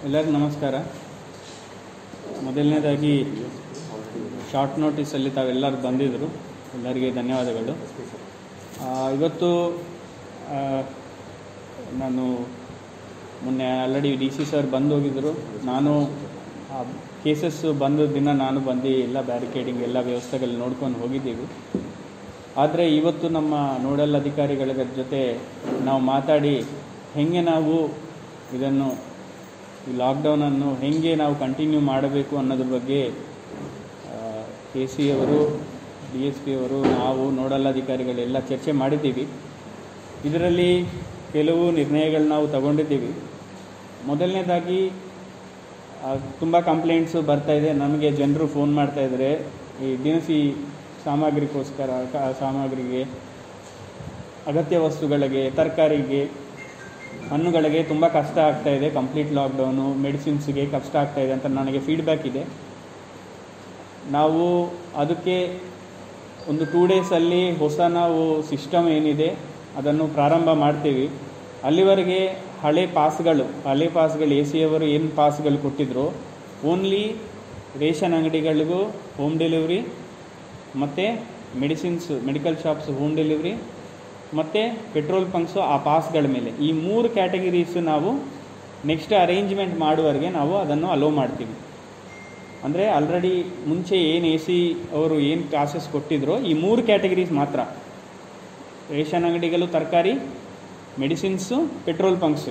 ಎಲ್ಲರಿಗೂ ನಮಸ್ಕಾರ ಮೊದಲನೇದಾಗಿ ಶಾರ್ಟ್ ನೋಟಿಸಲ್ಲಿ ತಾವೆಲ್ಲರೂ ಬಂದಿದ್ದರು ಎಲ್ಲರಿಗೆ ಧನ್ಯವಾದಗಳು ಆ, ಇವತ್ತು ಆ, ನಾನು ಮೊನ್ನೆ ಆಲ್ರೆಡಿ ಡಿ ಸಿ ಸರ್ ಬಂದು ಹೋಗಿದ್ದರು ನಾನು ಕೇಸಸ್ ಬಂದ ದಿನ ನಾನು ಬಂದು ಎಲ್ಲ ಬ್ಯಾರಿಕೇಡಿಂಗ್ ಎಲ್ಲ ವ್ಯವಸ್ಥೆಗಳು ನೋಡ್ಕೊಂಡು ಹೋಗಿದ್ದೀವಿ ಆದರೆ ಇವತ್ತು ನಮ್ಮ ನೋಡಲ್ ಅಧಿಕಾರಿಗಳ ಜೊತೆ ನಾವು ಮಾತಾಡಿ ಹೇಗೆ ನಾವು ಇದನ್ನು ಈ ಲಾಕ್ಡೌನನ್ನು ಹೇಗೆ ನಾವು ಕಂಟಿನ್ಯೂ ಮಾಡಬೇಕು ಅನ್ನೋದ್ರ ಬಗ್ಗೆ ಕೆ ಸಿ ಅವರು ಡಿ ಎಸ್ ಪಿ ಅವರು ನಾವು ನೋಡಲ್ ಅಧಿಕಾರಿಗಳೆಲ್ಲ ಚರ್ಚೆ ಮಾಡಿದ್ದೀವಿ ಇದರಲ್ಲಿ ಕೆಲವು ನಿರ್ಣಯಗಳು ನಾವು ತಗೊಂಡಿದ್ದೀವಿ ಮೊದಲನೇದಾಗಿ ತುಂಬ ಕಂಪ್ಲೇಂಟ್ಸು ಬರ್ತಾ ಇದೆ ನಮಗೆ ಜನರು ಫೋನ್ ಮಾಡ್ತಾ ಇದ್ದಾರೆ ಈ ದಿನಸಿ ಸಾಮಗ್ರಿಗೋಸ್ಕರ ಕ- ಸಾಮಗ್ರಿಗೆ ಅಗತ್ಯ ವಸ್ತುಗಳಿಗೆ ತರಕಾರಿಗೆ ಹಣ್ಣುಗಳಿಗೆ ತುಂಬ ಕಷ್ಟ ಆಗ್ತಾ ಇದೆ ಕಂಪ್ಲೀಟ್ ಲಾಕ್ಡೌನು ಮೆಡಿಸಿನ್ಸ್ಗೆ ಕಷ್ಟ ಆಗ್ತಾ ಇದೆ ಅಂತ ನನಗೆ ಫೀಡ್ಬ್ಯಾಕ್ ಇದೆ ನಾವು ಅದಕ್ಕೆ ಒಂದು ಟೂ ಡೇಸಲ್ಲಿ ಹೊಸ ನಾವು ಸಿಸ್ಟಮ್ ಏನಿದೆ ಅದನ್ನು ಪ್ರಾರಂಭ ಮಾಡ್ತೀವಿ ಅಲ್ಲಿವರೆಗೆ ಹಳೆ ಪಾಸ್ಗಳು ಹಳೆ ಪಾಸ್ಗಳು ಎ ಸಿ ಅವರು ಏನು ಪಾಸ್ಗಳು ಕೊಟ್ಟಿದ್ರು ಓನ್ಲಿ ರೇಷನ್ ಅಂಗಡಿಗಳಿಗೂ ಹೋಮ್ ಡೆಲಿವರಿ ಮತ್ತು medicines medical shops home delivery ಮತ್ತು ಪೆಟ್ರೋಲ್ ಬಂಕ್ಸು ಆ ಪಾಸ್ಗಳ ಮೇಲೆ ಈ ಮೂರು ಕ್ಯಾಟಗರೀಸ್ ನಾವು ನೆಕ್ಸ್ಟ್ ಅರೇಂಜ್ಮೆಂಟ್ ಮಾಡುವವರೆಗೆ ನಾವು ಅದನ್ನು ಅಲೋ ಮಾಡ್ತೀವಿ ಅಂದರೆ ಆಲ್ರೆಡಿ ಮುಂಚೆ ಏನು ಎ ಸಿ ಅವರು ಏನು ಕ್ಲಾಸಸ್ ಕೊಟ್ಟಿದ್ರೋ ಈ ಮೂರು ಕ್ಯಾಟಗರೀಸ್ ಮಾತ್ರ ರೇಷನ್ ಅಂಗಡಿಗಳು ತರಕಾರಿ ಮೆಡಿಸಿನ್ಸು ಪೆಟ್ರೋಲ್ ಬಂಕ್ಸು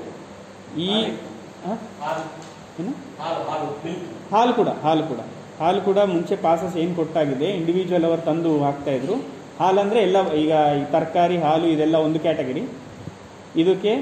ಈ ಆ? ಏನು ಹಾಲು ಕೂಡ ಹಾಲು ಕೂಡ ಹಾಲು ಕೂಡ ಮುಂಚೆ ಪಾಸಸ್ ಏನು ಕೊಟ್ಟಾಗಿದೆ ಇಂಡಿವಿಜುವಲ್ ಅವರು ತಂದು ಹಾಕ್ತಾ ಇದ್ರು ಹಾಲಂದರೆ ಎಲ್ಲ ಈಗ ಈ ತರಕಾರಿ ಹಾಲು ಇದೆಲ್ಲ ಒಂದು ಕ್ಯಾಟಗರಿ ಇದಕ್ಕೆ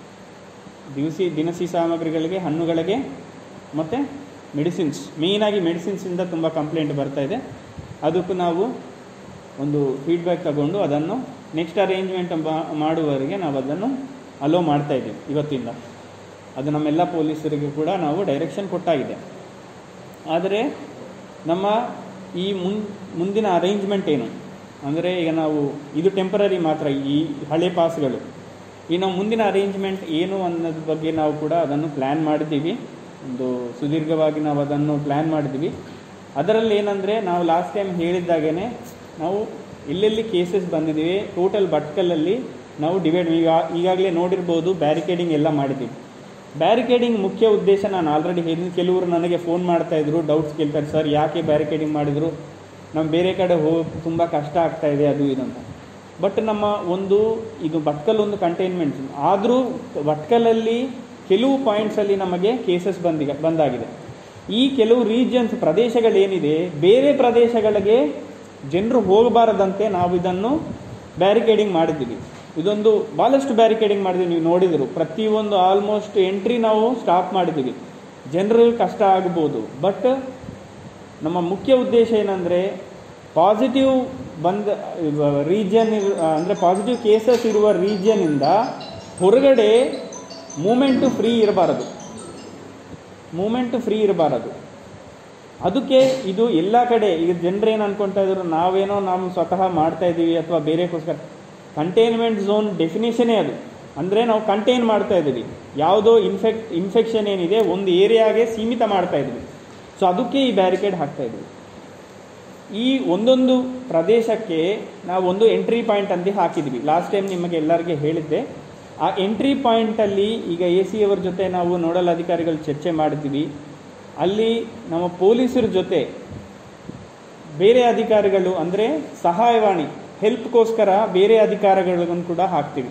ದಿವಸಿ ದಿನಸಿ ಸಾಮಗ್ರಿಗಳಿಗೆ ಹಣ್ಣುಗಳಿಗೆ ಮತ್ತು ಮೆಡಿಸಿನ್ಸ್ ಮೇಯ್ನಾಗಿ ಮೆಡಿಸಿನ್ಸಿಂದ ತುಂಬ ಕಂಪ್ಲೇಂಟ್ ಬರ್ತಾ ಇದೆ ಅದಕ್ಕೂ ನಾವು ಒಂದು ಫೀಡ್ಬ್ಯಾಕ್ ತಗೊಂಡು ಅದನ್ನು ನೆಕ್ಸ್ಟ್ ಅರೇಂಜ್ಮೆಂಟ್ ಮಾಡುವವರೆಗೆ ನಾವು ಅದನ್ನು ಅಲೋ ಮಾಡ್ತಾ ಇದ್ದೀವಿ ಇವತ್ತಿಂದ ಅದು ನಮ್ಮೆಲ್ಲ ಪೊಲೀಸರಿಗೆ ಕೂಡ ನಾವು ಡೈರೆಕ್ಷನ್ ಕೊಟ್ಟಾಗಿದೆ ಆದರೆ ನಮ್ಮ ಈ ಮುನ್ ಮುಂದಿನ ಅರೇಂಜ್ಮೆಂಟ್ ಏನು ಅಂದರೆ ಈಗ ನಾವು ಇದು ಟೆಂಪರರಿ ಮಾತ್ರ ಈ ಹಳೆ ಪಾಸ್ಗಳು ಈ ನಾವು ಮುಂದಿನ ಅರೇಂಜ್ಮೆಂಟ್ ಏನು ಅನ್ನೋದ್ರ ಬಗ್ಗೆ ನಾವು ಕೂಡ ಅದನ್ನು ಪ್ಲ್ಯಾನ್ ಮಾಡಿದ್ದೀವಿ ಒಂದು ಸುದೀರ್ಘವಾಗಿ ನಾವು ಅದನ್ನು ಪ್ಲ್ಯಾನ್ ಮಾಡಿದ್ದೀವಿ ಅದರಲ್ಲಿ ಏನಂದರೆ ನಾವು ಲಾಸ್ಟ್ ಟೈಮ್ ಹೇಳಿದ್ದಾಗೇ ನಾವು ಎಲ್ಲೆಲ್ಲಿ ಕೇಸಸ್ ಬಂದಿದ್ದೀವಿ ಟೋಟಲ್ ಭಟ್ಕಲಲ್ಲಿ ನಾವು ಡಿವೈಡ್ ಈಗ ಈಗಾಗಲೇ ನೋಡಿರ್ಬೋದು ಬ್ಯಾರಿಕೇಡಿಂಗ್ ಎಲ್ಲ ಮಾಡಿದ್ದೀವಿ ಬ್ಯಾರಿಕೇಡಿಂಗ್ ಮುಖ್ಯ ಉದ್ದೇಶ ನಾನು ಆಲ್ರೆಡಿ ಹೇಳಿದ್ದೀನಿ ಕೆಲವರು ನನಗೆ ಫೋನ್ ಮಾಡ್ತಾ ಇದ್ರು ಡೌಟ್ಸ್ ಕೇಳ್ತಾರೆ ಸರ್ ಯಾಕೆ ಬ್ಯಾರಿಕೇಡಿಂಗ್ ಮಾಡಿದರು ನಮ್ಮ ಬೇರೆ ಕಡೆ ಹೋಗಿ ತುಂಬ ಕಷ್ಟ ಆಗ್ತಾ ಇದೆ ಅದು ಇದು ಅಂತ ಬಟ್ ನಮ್ಮ ಒಂದು ಇದು ಭಟ್ಕಲ್ ಒಂದು ಕಂಟೈನ್ಮೆಂಟ್ ಆದರೂ ಭಟ್ಕಲಲ್ಲಿ ಕೆಲವು ಪಾಯಿಂಟ್ಸಲ್ಲಿ ನಮಗೆ ಕೇಸಸ್ ಬಂದಿಗ ಬಂದಾಗಿದೆ ಈ ಕೆಲವು ರೀಜನ್ಸ್ ಪ್ರದೇಶಗಳೇನಿದೆ ಬೇರೆ ಪ್ರದೇಶಗಳಿಗೆ ಜನರು ಹೋಗಬಾರದಂತೆ ನಾವು ಇದನ್ನು ಬ್ಯಾರಿಕೇಡಿಂಗ್ ಮಾಡಿದ್ದೀವಿ ಇದೊಂದು ಭಾಳಷ್ಟು ಬ್ಯಾರಿಕೇಡಿಂಗ್ ಮಾಡಿದ್ದೀವಿ ನೀವು ನೋಡಿದರು ಪ್ರತಿಯೊಂದು ಆಲ್ಮೋಸ್ಟ್ ಎಂಟ್ರಿ ನಾವು ಸ್ಟಾಪ್ ಮಾಡಿದ್ದೀವಿ ಜನರಿಗೆ ಕಷ್ಟ ಆಗ್ಬೋದು ಬಟ್ ನಮ್ಮ ಮುಖ್ಯ ಉದ್ದೇಶ ಏನಂದರೆ ಪಾಸಿಟಿವ್ ಬಂದ ರೀಜನ್ ಅಂದರೆ ಪಾಸಿಟಿವ್ ಕೇಸಸ್ ಇರುವ ರೀಜನಿಂದ ಹೊರಗಡೆ ಮೂಮೆಂಟು ಫ್ರೀ ಇರಬಾರದು ಮೂಮೆಂಟ್ ಫ್ರೀ ಇರಬಾರದು ಅದಕ್ಕೆ ಇದು ಎಲ್ಲ ಕಡೆ ಈಗ ಜನರೇನು ಅನ್ಕೊಳ್ತಾ ಇದ್ರು ನಾವೇನೋ ನಾವು ಸ್ವತಃ ಮಾಡ್ತಾ ಇದ್ದೀವಿ ಅಥವಾ ಬೇರೆಗೋಸ್ಕರ ಕಂಟೈನ್ಮೆಂಟ್ ಝೋನ್ ಡೆಫಿನೇಷನೇ ಅದು ಅಂದರೆ ನಾವು ಕಂಟೈನ್ ಮಾಡ್ತಾ ಇದ್ದೀವಿ ಯಾವುದೋ ಇನ್ಫೆಕ್ಟ್ ಇನ್ಫೆಕ್ಷನ್ ಏನಿದೆ ಒಂದು ಏರಿಯಾಗೆ ಸೀಮಿತ ಮಾಡ್ತಾ ಇದ್ವಿ ಸೊ ಅದಕ್ಕೆ ಈ ಬ್ಯಾರಿಕೇಡ್ ಹಾಕ್ತಾ ಇದ್ವಿ ಈ ಒಂದೊಂದು ಪ್ರದೇಶಕ್ಕೆ ನಾವು ಒಂದು ಎಂಟ್ರಿ ಪಾಯಿಂಟ್ ಅಂತ ಹಾಕಿದ್ವಿ ಲಾಸ್ಟ್ ಟೈಮ್ ನಿಮಗೆ ಎಲ್ಲರಿಗೆ ಹೇಳಿದ್ದೆ ಆ ಎಂಟ್ರಿ ಪಾಯಿಂಟಲ್ಲಿ ಈಗ ಎ ಸಿ ಅವರ ಜೊತೆ ನಾವು ನೋಡಲ್ ಅಧಿಕಾರಿಗಳು ಚರ್ಚೆ ಮಾಡಿದ್ವಿ ಅಲ್ಲಿ ನಮ್ಮ ಪೊಲೀಸರ ಜೊತೆ ಬೇರೆ ಅಧಿಕಾರಿಗಳು ಅಂದರೆ ಸಹಾಯವಾಣಿ ಹೆಲ್ಪ್ಗೋಸ್ಕರ ಬೇರೆ ಅಧಿಕಾರಿಗಳನ್ನು ಕೂಡ ಹಾಕ್ತೀವಿ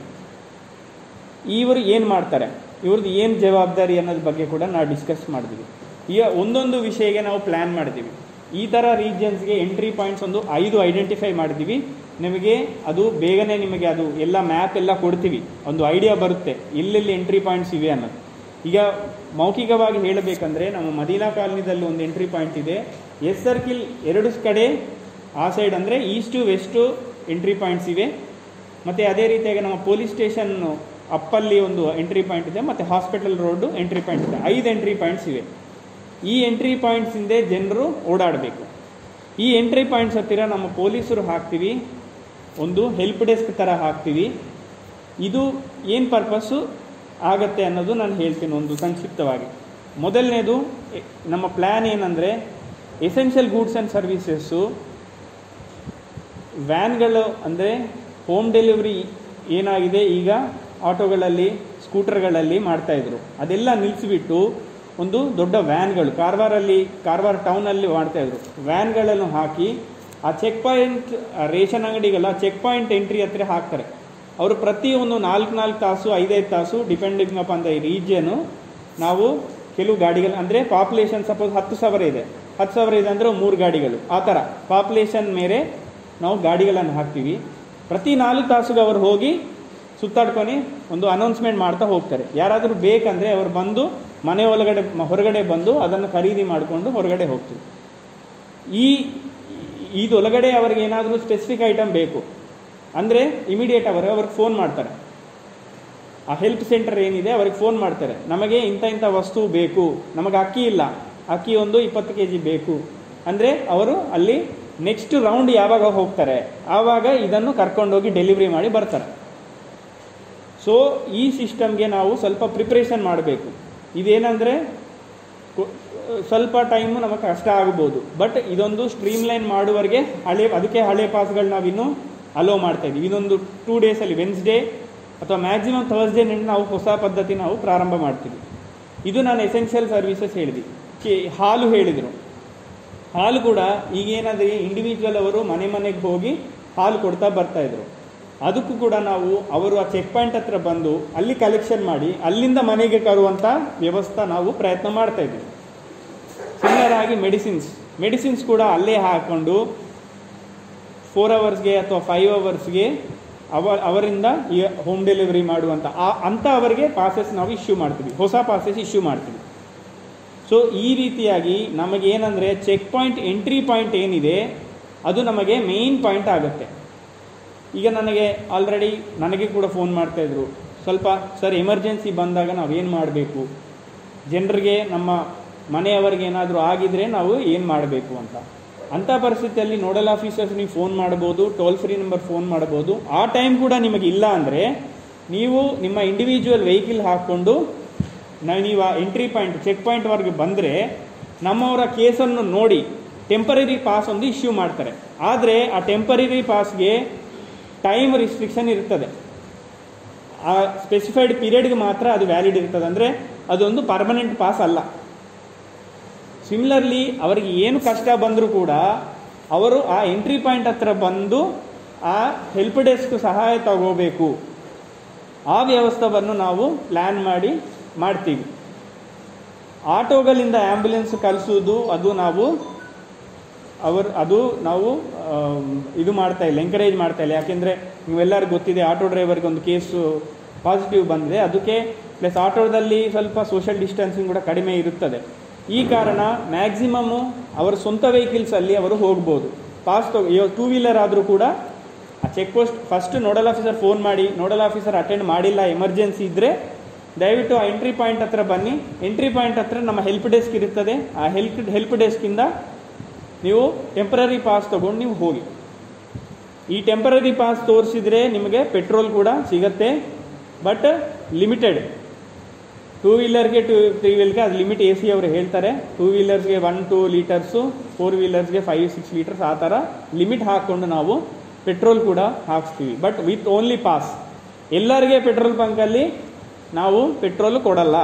ಇವರು ಏನು ಮಾಡ್ತಾರೆ ಇವ್ರದ್ದು ಏನು ಜವಾಬ್ದಾರಿ ಅನ್ನೋದ್ರ ಬಗ್ಗೆ ಕೂಡ ನಾವು ಡಿಸ್ಕಸ್ ಮಾಡಿದ್ವಿ ಈಗ ಒಂದೊಂದು ವಿಷಯಕ್ಕೆ ನಾವು ಪ್ಲ್ಯಾನ್ ಮಾಡಿದ್ದೀವಿ ಈ ಥರ ರೀಜನ್ಸ್ಗೆ ಎಂಟ್ರಿ ಪಾಯಿಂಟ್ಸ್ ಒಂದು ಐದು ಐಡೆಂಟಿಫೈ ಮಾಡಿದ್ದೀವಿ ನಿಮಗೆ ಅದು ಬೇಗನೆ ನಿಮಗೆ ಅದು ಎಲ್ಲ ಮ್ಯಾಪ್ ಎಲ್ಲ ಕೊಡ್ತೀವಿ ಒಂದು ಐಡಿಯಾ ಬರುತ್ತೆ ಎಲ್ಲೆಲ್ಲಿ ಎಂಟ್ರಿ ಪಾಯಿಂಟ್ಸ್ ಇವೆ ಅನ್ನೋದು ಈಗ ಮೌಖಿಕವಾಗಿ ಹೇಳಬೇಕಂದ್ರೆ ನಮ್ಮ ಮದೀನಾ ಕಾಲನಿದಲ್ಲಿ ಒಂದು ಎಂಟ್ರಿ ಪಾಯಿಂಟ್ ಇದೆ ಎಸ್ ಸರ್ಕಿಲ್ ಎರಡು ಕಡೆ ಆ ಸೈಡ್ ಅಂದರೆ ಈಸ್ಟು ವೆಸ್ಟು ಎಂಟ್ರಿ ಪಾಯಿಂಟ್ಸ್ ಇವೆ ಮತ್ತು ಅದೇ ರೀತಿಯಾಗಿ ನಮ್ಮ ಪೊಲೀಸ್ ಸ್ಟೇಷನ್ ಅಪ್ಪಲ್ಲಿ ಒಂದು ಎಂಟ್ರಿ ಪಾಯಿಂಟ್ ಇದೆ ಮತ್ತು ಹಾಸ್ಪಿಟಲ್ ರೋಡು ಎಂಟ್ರಿ ಪಾಯಿಂಟ್ ಇದೆ ಐದು ಎಂಟ್ರಿ ಪಾಯಿಂಟ್ಸ್ ಇವೆ ಈ ಎಂಟ್ರಿ ಪಾಯಿಂಟ್ಸ್ ಹಿಂದೆ ಜನರು ಓಡಾಡಬೇಕು ಈ ಎಂಟ್ರಿ ಪಾಯಿಂಟ್ಸ್ ಹತ್ತಿರ ನಮ್ಮ ಪೊಲೀಸರು ಹಾಕ್ತೀವಿ ಒಂದು ಹೆಲ್ಪ್ ಡೆಸ್ಕ್ ಥರ ಹಾಕ್ತೀವಿ ಇದು ಏನು ಪರ್ಪಸ್ಸು ಆಗತ್ತೆ ಅನ್ನೋದು ನಾನು ಹೇಳ್ತೀನಿ ಒಂದು ಸಂಕ್ಷಿಪ್ತವಾಗಿ ಮೊದಲನೇದು ಎ- ನಮ್ಮ ಪ್ಲ್ಯಾನ್ ಏನಂದರೆ ಎಸೆನ್ಷಿಯಲ್ ಗೂಡ್ಸ್ ಆ್ಯಂಡ್ ಸರ್ವೀಸಸ್ಸು ವ್ಯಾನ್ಗಳು ಅಂದರೆ ಹೋಮ್ ಡೆಲಿವರಿ ಏನಾಗಿದೆ ಈಗ ಆಟೋಗಳಲ್ಲಿ ಸ್ಕೂಟರ್ಗಳಲ್ಲಿ ಮಾಡ್ತಾಯಿದ್ರು ಅದೆಲ್ಲ ನಿಲ್ಲಿಸಿಬಿಟ್ಟು ಒಂದು ದೊಡ್ಡ ವ್ಯಾನ್ಗಳು ಕಾರವಾರಲ್ಲಿ ಕಾರವಾರ ಟೌನಲ್ಲಿ ಮಾಡ್ತಾಯಿದ್ರು ವ್ಯಾನ್ಗಳನ್ನು ಹಾಕಿ ಆ ಚೆಕ್ ಪಾಯಿಂಟ್ ರೇಷನ್ ಅಂಗಡಿಗಳ ಚೆಕ್ ಪಾಯಿಂಟ್ ಎಂಟ್ರಿ ಹತ್ರ ಹಾಕ್ತಾರೆ ಅವರು ಪ್ರತಿಯೊಂದು ನಾಲ್ಕು ನಾಲ್ಕು ತಾಸು ಐದೈದು ತಾಸು ಡಿಪೆಂಡಿಂಗ್ ಅಪಾನ್ ದ ರೀಜಿಯನು ನಾವು ಕೆಲವು ಗಾಡಿಗಳು ಅಂದರೆ ಪಾಪ್ಯುಲೇಷನ್ ಸಪೋಸ್ ಹತ್ತು ಸಾವಿರ ಇದೆ ಹತ್ತು ಸಾವಿರ ಇದೆ ಅಂದರೆ ಮೂರು ಗಾಡಿಗಳು ಆ ಥರ ಪಾಪ್ಯುಲೇಷನ್ ಮೇಲೆ ನಾವು ಗಾಡಿಗಳನ್ನು ಹಾಕ್ತೀವಿ ಪ್ರತಿ ನಾಲ್ಕು ತಾಸಿಗೆ ಅವರು ಹೋಗಿ ಸುತ್ತಾಡ್కొని ಒಂದು ಅನೌನ್ಸ್ಮೆಂಟ್ ಮಾಡ್ತಾ ಹೋಗ್ತಾರೆ ಯಾರಾದರೂ ಬೇಕಂದರೆ ಅವರು ಬಂದು ಮನೆ ಒಳಗಡೆ ಮ- ಹೊರಗಡೆ ಬಂದು ಅದನ್ನು ಖರೀದಿ ಮಾಡಿಕೊಂಡು ಹೊರಗಡೆ ಹೋಗ್ತೀವಿ ಈ ಇದೊಳಗಡೆ ಅವ್ರಿಗೆ ಏನಾದರೂ ಸ್ಪೆಸಿಫಿಕ್ ಐಟಮ್ ಬೇಕು ಅಂದರೆ ಇಮಿಡಿಯೇಟ್ ಅವರು ಅವ್ರಿಗೆ ಫೋನ್ ಮಾಡ್ತಾರೆ ಆ ಹೆಲ್ಪ್ ಸೆಂಟರ್ ಏನಿದೆ ಅವ್ರಿಗೆ ಫೋನ್ ಮಾಡ್ತಾರೆ ನಮಗೆ ಇಂಥ ಇಂಥ ವಸ್ತು ಬೇಕು ನಮಗೆ ಅಕ್ಕಿ ಇಲ್ಲ ಅಕ್ಕಿ ಒಂದು ಇಪ್ಪತ್ತು ಕೆ ಜಿ ಬೇಕು ಅಂದರೆ ಅವರು ಅಲ್ಲಿ ನೆಕ್ಸ್ಟ್ ರೌಂಡ್ ಯಾವಾಗ ಹೋಗ್ತಾರೆ ಆವಾಗ ಇದನ್ನು ಕರ್ಕೊಂಡೋಗಿ ಡೆಲಿವರಿ ಮಾಡಿ ಬರ್ತಾರೆ ಸೊ ಈ ಸಿಸ್ಟಮ್ಗೆ ನಾವು ಸ್ವಲ್ಪ ಪ್ರಿಪ್ರೇಷನ್ ಮಾಡಬೇಕು ಇದೇನಂದರೆ ಕೊ- ಸ್ವಲ್ಪ ಟೈಮು ನಮಗೆ ಕಷ್ಟ ಆಗ್ಬೋದು ಬಟ್ ಇದೊಂದು ಸ್ಟ್ರೀಮ್ಲೈನ್ ಮಾಡುವವರೆಗೆ ಹಳೆ ಅದಕ್ಕೆ ಹಳೆ ಪಾಸ್ಗಳು ನಾವಿನ್ನೂ ಅಲೋ ಮಾಡ್ತಾ ಇದ್ದೀವಿ ಇನ್ನೊಂದು ಟೂ ಡೇಸಲ್ಲಿ ವೆನ್ಸ್ಡೇ ಅಥವಾ ಮ್ಯಾಕ್ಸಿಮಮ್ ಥರ್ಸ್ಡೇನಿಂದ ನಾವು ಹೊಸ ಪದ್ಧತಿ ನಾವು ಪ್ರಾರಂಭ ಮಾಡ್ತೀವಿ ಇದು ನಾನು ಎಸೆನ್ಷಿಯಲ್ ಸರ್ವಿಸಸ್ ಹೇಳಿದೆ ಚೆ- ಹಾಲು ಹೇಳಿದರು ಹಾಲು ಕೂಡ ಈಗೇನಾದರೆ ಇಂಡಿವಿಜುವಲ್ ಅವರು ಮನೆ ಮನೆಗೆ ಹೋಗಿ ಹಾಲು ಕೊಡ್ತಾ ಬರ್ತಾ ಇದ್ರು ಅದಕ್ಕೂ ಕೂಡ ನಾವು ಅವರು ಆ ಚೆಕ್ ಪಾಯಿಂಟ್ ಹತ್ರ ಬಂದು ಅಲ್ಲಿ ಕಲೆಕ್ಷನ್ ಮಾಡಿ ಅಲ್ಲಿಂದ ಮನೆಗೆ ತರುವಂಥ ವ್ಯವಸ್ಥೆ ನಾವು ಪ್ರಯತ್ನ ಮಾಡ್ತಾ ಇದ್ದೀವಿ ಸಿಮಿಲರ್ ಆಗಿ ಮೆಡಿಸಿನ್ಸ್ ಮೆಡಿಸಿನ್ಸ್ ಕೂಡ ಅಲ್ಲೇ ಹಾಕೊಂಡು ಫೋರ್ ಅವರ್ಸ್ಗೆ ಅಥವಾ ಫೈವ್ ಅವರ್ಸ್ಗೆ ಅವ ಅವರಿಂದ ಈ ಹೋಮ್ ಡೆಲಿವರಿ ಮಾಡುವಂಥ ಆ ಅಂಥ ಅವರಿಗೆ ಪಾಸಸ್ ನಾವು ಇಶ್ಯೂ ಮಾಡ್ತೀವಿ ಹೊಸ ಪಾಸಸ್ ಇಶ್ಯೂ ಮಾಡ್ತೀವಿ ಸೊ ಈ ರೀತಿಯಾಗಿ ನಮಗೇನೆಂದರೆ ಚೆಕ್ ಪಾಯಿಂಟ್ ಎಂಟ್ರಿ ಪಾಯಿಂಟ್ ಏನಿದೆ ಅದು ನಮಗೆ ಮೇಯ್ನ್ ಪಾಯಿಂಟ್ ಆಗುತ್ತೆ ಈಗ ನನಗೆ ಆಲ್ರೆಡಿ ನನಗೆ ಕೂಡ ಫೋನ್ ಮಾಡ್ತಾಯಿದ್ರು ಸ್ವಲ್ಪ ಸರ್ ಎಮರ್ಜೆನ್ಸಿ ಬಂದಾಗ ನಾವೇನು ಮಾಡಬೇಕು ಜನರಿಗೆ ನಮ್ಮ ಮನೆಯವರಿಗೆ ಏನಾದರೂ ಆಗಿದ್ರೆ ನಾವು ಏನು ಮಾಡಬೇಕು ಅಂತ ಅಂಥ ಪರಿಸ್ಥಿತಿಯಲ್ಲಿ ನೋಡಲ್ ಆಫೀಸರ್ಸ್ ನೀವು ಫೋನ್ ಮಾಡ್ಬೋದು ಟೋಲ್ ಫ್ರೀ ನಂಬರ್ ಫೋನ್ ಮಾಡ್ಬೋದು ಆ ಟೈಮ್ ಕೂಡ ನಿಮಗೆ ಇಲ್ಲ ಅಂದರೆ ನೀವು ನಿಮ್ಮ ಇಂಡಿವಿಜುವಲ್ ವೆಹಿಕಲ್ ಹಾಕ್ಕೊಂಡು ನಾವು ನೀವು ಆ ಎಂಟ್ರಿ ಪಾಯಿಂಟ್ ಚೆಕ್ ಪಾಯಿಂಟ್ವರೆಗೆ ಬಂದರೆ ನಮ್ಮವರ ಕೇಸನ್ನು ನೋಡಿ ಟೆಂಪರರಿ ಪಾಸ್ ಒಂದು ಇಶ್ಯೂ ಮಾಡ್ತಾರೆ ಆದರೆ ಆ ಟೆಂಪರರಿ ಪಾಸ್ಗೆ ಟೈಮ್ ರಿಸ್ಟ್ರಿಕ್ಷನ್ ಇರ್ತದೆ ಆ ಸ್ಪೆಸಿಫೈಡ್ ಪೀರಿಯಡ್ಗೆ ಮಾತ್ರ ಅದು ವ್ಯಾಲಿಡ್ ಇರ್ತದೆ ಅಂದರೆ ಅದೊಂದು ಪರ್ಮನೆಂಟ್ ಪಾಸ್ ಅಲ್ಲ ಸಿಮಿಲರ್ಲಿ ಅವರಿಗೆ ಏನು ಕಷ್ಟ ಬಂದರೂ ಕೂಡ ಅವರು ಆ ಎಂಟ್ರಿ ಪಾಯಿಂಟ್ ಹತ್ರ ಬಂದು ಆ ಹೆಲ್ಪ್ ಡೆಸ್ಕ್ ಸಹಾಯ ತಗೋಬೇಕು ಆ ವ್ಯವಸ್ಥೆಯನ್ನು ನಾವು ಪ್ಲ್ಯಾನ್ ಮಾಡಿ ಮಾಡ್ತೀವಿ ಆಟೋಗಳಿಂದ ಆ್ಯಂಬುಲೆನ್ಸ್ ಕಳಿಸೋದು ಅದು ನಾವು ಅವರು ಅದು ನಾವು ಆಮ್, ಇದು ಮಾಡ್ತಾ ಇಲ್ಲ ಎಂಕರೇಜ್ ಮಾಡ್ತಾ ಇಲ್ಲ ಯಾಕೆಂದರೆ ನೀವೆಲ್ಲರಿಗೂ ಗೊತ್ತಿದೆ ಆಟೋ ಡ್ರೈವರ್ಗೆ ಒಂದು ಕೇಸು ಪಾಸಿಟಿವ್ ಬಂದಿದೆ ಅದಕ್ಕೆ ಪ್ಲಸ್ ಆಟೋದಲ್ಲಿ ಸ್ವಲ್ಪ ಸೋಷಿಯಲ್ ಡಿಸ್ಟೆನ್ಸಿಂಗ್ ಕೂಡ ಕಡಿಮೆ ಇರುತ್ತದೆ ಈ ಕಾರಣ ಮ್ಯಾಕ್ಸಿಮಮ್ಮು ಅವರ ಸ್ವಂತ ವೆಹಿಕಲ್ಸಲ್ಲಿ ಅವರು ಹೋಗ್ಬೋದು ಪಾಸ್ ತಗೋ ಇವಾಗ ಟೂ ವೀಲರ್ ಆದರೂ ಕೂಡ ಆ check post first nodal officer phone ಮಾಡಿ ನೋಡಲ್ ಆಫೀಸರ್ ಅಟೆಂಡ್ ಮಾಡಿಲ್ಲ ಎಮರ್ಜೆನ್ಸಿ ಇದ್ದರೆ ದಯವಿಟ್ಟು ಆ ಎಂಟ್ರಿ ಪಾಯಿಂಟ್ ಹತ್ರ ಬನ್ನಿ ಎಂಟ್ರಿ ಪಾಯಿಂಟ್ ಹತ್ರ ನಮ್ಮ ಹೆಲ್ಪ್ ಡೆಸ್ಕ್ ಇರುತ್ತದೆ ಆ ಹೆಲ್ಪ್ ಹೆಲ್ಪ್ ಡೆಸ್ಕಿಂದ ನೀವು ಟೆಂಪರರಿ ಪಾಸ್ ತಗೊಂಡು ನೀವು ಹೋಗಿ ಈ ಟೆಂಪರರಿ ಪಾಸ್ ತೋರಿಸಿದ್ರೆ ನಿಮಗೆ ಪೆಟ್ರೋಲ್ ಕೂಡ ಸಿಗತ್ತೆ ಬಟ್ ಲಿಮಿಟೆಡ್ ಟೂ ವೀಲರ್ಗೆ ಟೂ ತ್ರೀ ವೀಲ್ಗೆ ಅದು ಲಿಮಿಟ್ ಎ ಸಿ ಅವರು ಹೇಳ್ತಾರೆ ಟೂ ವೀಲರ್ಸ್ಗೆ ಒನ್ ಟೂ ಲೀಟರ್ಸು ಫೋರ್ ವೀಲರ್ಸ್ಗೆ ಫೈವ್ ಸಿಕ್ಸ್ ಲೀಟರ್ಸ್ ಆ ಥರ ಲಿಮಿಟ್ ಹಾಕ್ಕೊಂಡು ನಾವು ಪೆಟ್ರೋಲ್ ಕೂಡ ಹಾಕ್ಸ್ತೀವಿ ಬಟ್ ವಿತ್ ಓನ್ಲಿ ಪಾಸ್ ಎಲ್ಲರಿಗೆ ಪೆಟ್ರೋಲ್ ಬಂಕಲ್ಲಿ ನಾವು ಪೆಟ್ರೋಲ್ ಕೊಡಲ್ಲ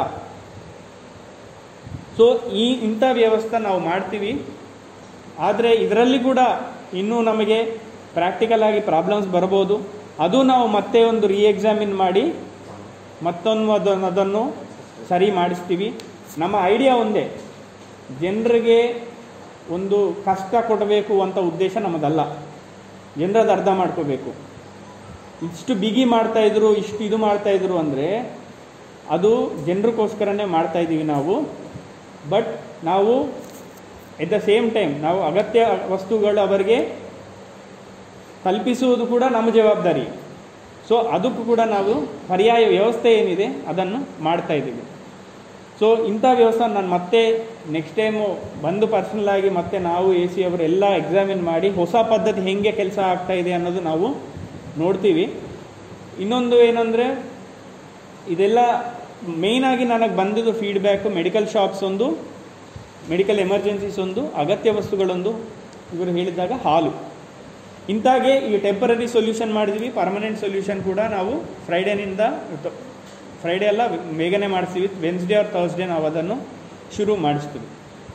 ಸೊ ಈ ಇಂಥ ವ್ಯವಸ್ಥೆ ನಾವು ಮಾಡ್ತೀವಿ ಆದರೆ ಇದರಲ್ಲಿ ಕೂಡ ಇನ್ನೂ ನಮಗೆ ಪ್ರಾಕ್ಟಿಕಲ್ ಆಗಿ ಪ್ರಾಬ್ಲಮ್ಸ್ ಬರ್ಬೋದು ಅದು ನಾವು ಮತ್ತೆ ಒಂದು ರೀ ಎಕ್ಸಾಮಿನ್ ಮಾಡಿ ಮತ್ತೊಂದು ಅದನ್ನು ಅದನ್ನು ಸರಿ ಮಾಡಿಸ್ತೀವಿ ನಮ್ಮ ಐಡಿಯಾ ಒಂದೇ ಜನರಿಗೆ ಒಂದು ಕಷ್ಟ ಕೊಡಬೇಕು ಅಂತ ಉದ್ದೇಶ ನಮ್ಮದಲ್ಲ ಜನರದ್ದು ಅರ್ಥ ಮಾಡ್ಕೋಬೇಕು ಇಷ್ಟು ಬಿಗಿ ಮಾಡ್ತಾ ಇದ್ರು ಇಷ್ಟು ಇದು ಮಾಡ್ತಾ ಇದ್ರು ಅಂದರೆ ಅದು ಜನರಿಗೋಸ್ಕರನೇ ಮಾಡ್ತಾ ಇದ್ದೀವಿ ನಾವು ಬಟ್ ನಾವು ಎಟ್ ದ ಸೇಮ್ ಟೈಮ್ ನಾವು ಅಗತ್ಯ ವಸ್ತುಗಳು ಅವರಿಗೆ ತಲುಪಿಸುವುದು ಕೂಡ ನಮ್ಮ ಜವಾಬ್ದಾರಿ ಸೊ ಅದಕ್ಕೂ ಕೂಡ ನಾವು ಪರ್ಯಾಯ ವ್ಯವಸ್ಥೆ ಏನಿದೆ ಅದನ್ನು ಮಾಡ್ತಾ ಇದ್ದೀವಿ ಸೊ ಇಂಥ ವ್ಯವಸ್ಥೆ ನಾನು ಮತ್ತೆ ನೆಕ್ಸ್ಟ್ ಟೈಮು ಬಂದು ಪರ್ಸನಲ್ ಆಗಿ ಮತ್ತೆ ನಾವು ಎ ಸಿ ಅವರು ಎಲ್ಲ ಎಕ್ಸಾಮಿನ್ ಮಾಡಿ ಹೊಸ ಪದ್ಧತಿ ಹೆಂಗೆ ಕೆಲಸ ಆಗ್ತಾ ಇದೆ ಅನ್ನೋದು ನಾವು ನೋಡ್ತೀವಿ ಇನ್ನೊಂದು ಏನಂದರೆ ಇದೆಲ್ಲ ಮೇಯ್ನಾಗಿ ನನಗೆ ಬಂದಿದ್ದು ಫೀಡ್ಬ್ಯಾಕು ಮೆಡಿಕಲ್ ಶಾಪ್ಸ್ ಒಂದು ಮೆಡಿಕಲ್ ಎಮರ್ಜೆನ್ಸೀಸ್ ಒಂದು ಅಗತ್ಯ ವಸ್ತುಗಳೊಂದು ಇವರು ಹೇಳಿದಾಗ ಹಾಲು ಇಂತಾಗೆ ಈ ಟೆಂಪರರಿ ಸೊಲ್ಯೂಷನ್ ಮಾಡಿದ್ವಿ ಪರ್ಮನೆಂಟ್ ಸೊಲ್ಯೂಷನ್ ಕೂಡ ನಾವು ಫ್ರೈಡೇನಿಂದ ಫ್ರೈಡೇ ಎಲ್ಲ ಬೇಗನೆ ಮಾಡಿಸ್ತೀವಿ ವೆನ್ಸ್ಡೇ ಆರ್ ಥರ್ಸ್ಡೇ ನಾವು ಅದನ್ನು ಶುರು ಮಾಡಿಸ್ತೀವಿ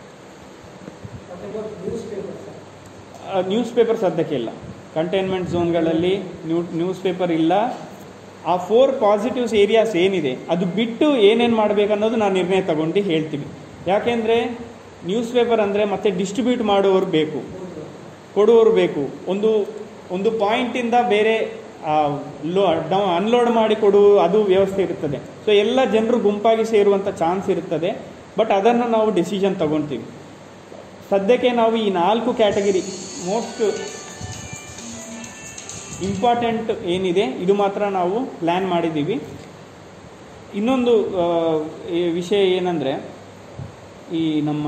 ನ್ಯೂಸ್ ಪೇಪರ್ ಸದ್ಯಕ್ಕೆ ಇಲ್ಲ ಕಂಟೈನ್ಮೆಂಟ್ ಝೋನ್ಗಳಲ್ಲಿ ನ್ಯೂ ನ್ಯೂಸ್ ಪೇಪರ್ ಇಲ್ಲ ಆ ಫೋರ್ ಪಾಸಿಟಿವ್ಸ್ ಏರಿಯಾಸ್ ಏನಿದೆ ಅದು ಬಿಟ್ಟು ಏನೇನು ಮಾಡಬೇಕು ಅನ್ನೋದು ನಾನು ನಿರ್ಣಯ ತಗೊಂಡು ಹೇಳ್ತೀವಿ ಯಾಕೆಂದರೆ ನ್ಯೂಸ್ ಪೇಪರ್ ಅಂದರೆ ಮತ್ತೆ ಡಿಸ್ಟ್ರಿಬ್ಯೂಟ್ ಮಾಡುವವರು ಬೇಕು ಕೊಡುವವರು ಬೇಕು ಒಂದು ಒಂದು ಪಾಯಿಂಟಿಂದ ಬೇರೆ ಲೋ ಡೌ ಅನ್ಲೋಡ್ ಮಾಡಿ ಕೊಡುವ ಅದು ವ್ಯವಸ್ಥೆ ಇರುತ್ತದೆ ಸೊ ಎಲ್ಲ ಜನರು ಗುಂಪಾಗಿ ಸೇರುವಂಥ ಚಾನ್ಸ್ ಇರುತ್ತದೆ ಬಟ್ ಅದನ್ನು ನಾವು ಡಿಸಿಷನ್ ತಗೊಳ್ತೀವಿ ಸದ್ಯಕ್ಕೆ ನಾವು ಈ ನಾಲ್ಕು ಕ್ಯಾಟಗರಿ ಮೋಸ್ಟ್ ಇಂಪಾರ್ಟೆಂಟ್ ಏನಿದೆ ಇದು ಮಾತ್ರ ನಾವು ಪ್ಲ್ಯಾನ್ ಮಾಡಿದ್ದೀವಿ ಇನ್ನೊಂದು ಆ, ಈ ವಿಷಯ ಏನಂದರೆ ಈ ನಮ್ಮ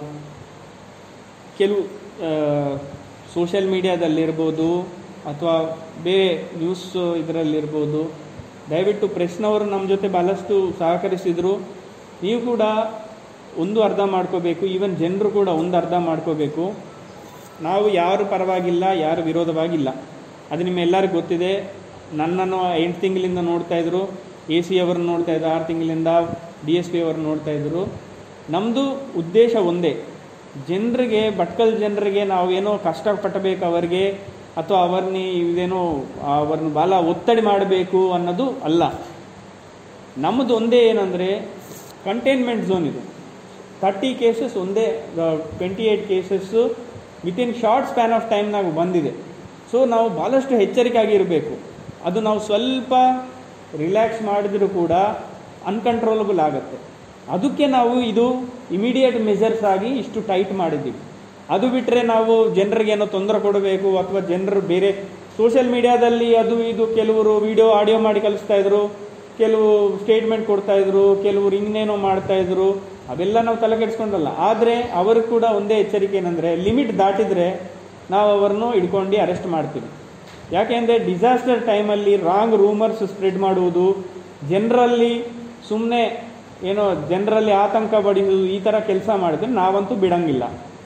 ಕೆಲವು ಸೋಷಿಯಲ್ ಮೀಡಿಯಾದಲ್ಲಿರ್ಬೋದು ಅಥವಾ ಬೇರೆ ನ್ಯೂಸ್ ಇದರಲ್ಲಿರ್ಬೋದು ದಯವಿಟ್ಟು ಪ್ರೆಸ್ನವರು ನಮ್ಮ ಜೊತೆ ಭಾಳಷ್ಟು ಸಹಕರಿಸಿದರು ನೀವು ಕೂಡ ಒಂದು ಅರ್ಥ ಮಾಡ್ಕೋಬೇಕು ಈವನ್ ಜನರು ಕೂಡ ಒಂದು ಅರ್ಥ ಮಾಡ್ಕೋಬೇಕು ನಾವು ಯಾರು ಪರವಾಗಿಲ್ಲ ಯಾರು ವಿರೋಧವಾಗಿಲ್ಲ ಅದು ನಿಮ್ಮೆಲ್ಲರಿಗೂ ಗೊತ್ತಿದೆ ನನ್ನನ್ನು ಎಂಟು ತಿಂಗಳಿಂದ ನೋಡ್ತಾ ಇದ್ರು ಎ ಸಿ ಅವ್ರನ್ನ ನೋಡ್ತಾ ಇದ್ರು ಆರು ತಿಂಗಳಿಂದ ಡಿ ಎಸ್ ಪಿ ಅವ್ರನ್ನ ನೋಡ್ತಾ ಇದ್ರು ನಮ್ಮದು ಉದ್ದೇಶ ಒಂದೇ ಜನರಿಗೆ ಭಟ್ಕಲ್ ಜನರಿಗೆ ನಾವೇನೋ ಕಷ್ಟಪಟ್ಟಬೇಕು ಅವರಿಗೆ ಅಥವಾ ಅವರನ್ನ ಇದೇನೋ ಅವ್ರನ್ನ ಭಾಳ ಒತ್ತಡಿ ಮಾಡಬೇಕು ಅನ್ನೋದು ಅಲ್ಲ ನಮ್ಮದು ಒಂದೇ ಏನಂದರೆ ಕಂಟೈನ್ಮೆಂಟ್ ಝೋನ್ ಇದು ತರ್ಟಿ ಕೇಸಸ್ ಒಂದೇ twenty eight cases within short span of ಟೈಮ್ನಾಗ ಬಂದಿದೆ ಸೊ ನಾವು ಭಾಳಷ್ಟು ಎಚ್ಚರಿಕೆಯಾಗಿ ಇರಬೇಕು ಅದು ನಾವು ಸ್ವಲ್ಪ ರಿಲ್ಯಾಕ್ಸ್ ಮಾಡಿದರೂ ಕೂಡ ಅನ್ಕಂಟ್ರೋಲಬಲ್ ಆಗುತ್ತೆ ಅದಕ್ಕೆ ನಾವು ಇದು ಇಮಿಡಿಯೇಟ್ ಮೆಜರ್ಸ್ ಆಗಿ ಇಷ್ಟು ಟೈಟ್ ಮಾಡಿದ್ದೀವಿ ಅದು ಬಿಟ್ಟರೆ ನಾವು ಜನರಿಗೆ ಏನೋ ತೊಂದರೆ ಕೊಡಬೇಕು ಅಥವಾ ಜನರು ಬೇರೆ ಸೋಷಿಯಲ್ ಮೀಡಿಯಾದಲ್ಲಿ ಅದು ಇದು ಕೆಲವರು ವಿಡಿಯೋ ಆಡಿಯೋ ಮಾಡಿ ಕಲಿಸ್ತಾ ಇದ್ರು ಕೆಲವು ಸ್ಟೇಟ್ಮೆಂಟ್ ಕೊಡ್ತಾ ಇದ್ರು ಕೆಲವರು ಇನ್ನೇನೋ ಮಾಡ್ತಾ ಇದ್ರು ಅವೆಲ್ಲ ನಾವು ತಲೆ ಕೆಡಿಸ್ಕೊಂಡಲ್ಲ ಆದರೆ ಅವರು ಕೂಡ ಒಂದೇ ಎಚ್ಚರಿಕೆ ಏನಂದರೆ ಲಿಮಿಟ್ ದಾಟಿದ್ರೆ ನಾವು ಅವರನ್ನು ಹಿಡ್ಕೊಂಡು ಅರೆಸ್ಟ್ ಮಾಡ್ತೀವಿ ಯಾಕೆಂದರೆ ಡಿಸಾಸ್ಟರ್ ಟೈಮಲ್ಲಿ ರಾಂಗ್ ರೂಮರ್ಸ್ ಸ್ಪ್ರೆಡ್ ಮಾಡುವುದು ಜನರಲ್ಲಿ ಸುಮ್ಮನೆ ಏನೋ ಜನರಲ್ಲಿ ಆತಂಕ ಪಡಿಸುವುದು ಈ ಥರ ಕೆಲಸ ಮಾಡಿದ್ರೆ ನಾವಂತೂ ಬಿಡಂಗಿಲ್ಲ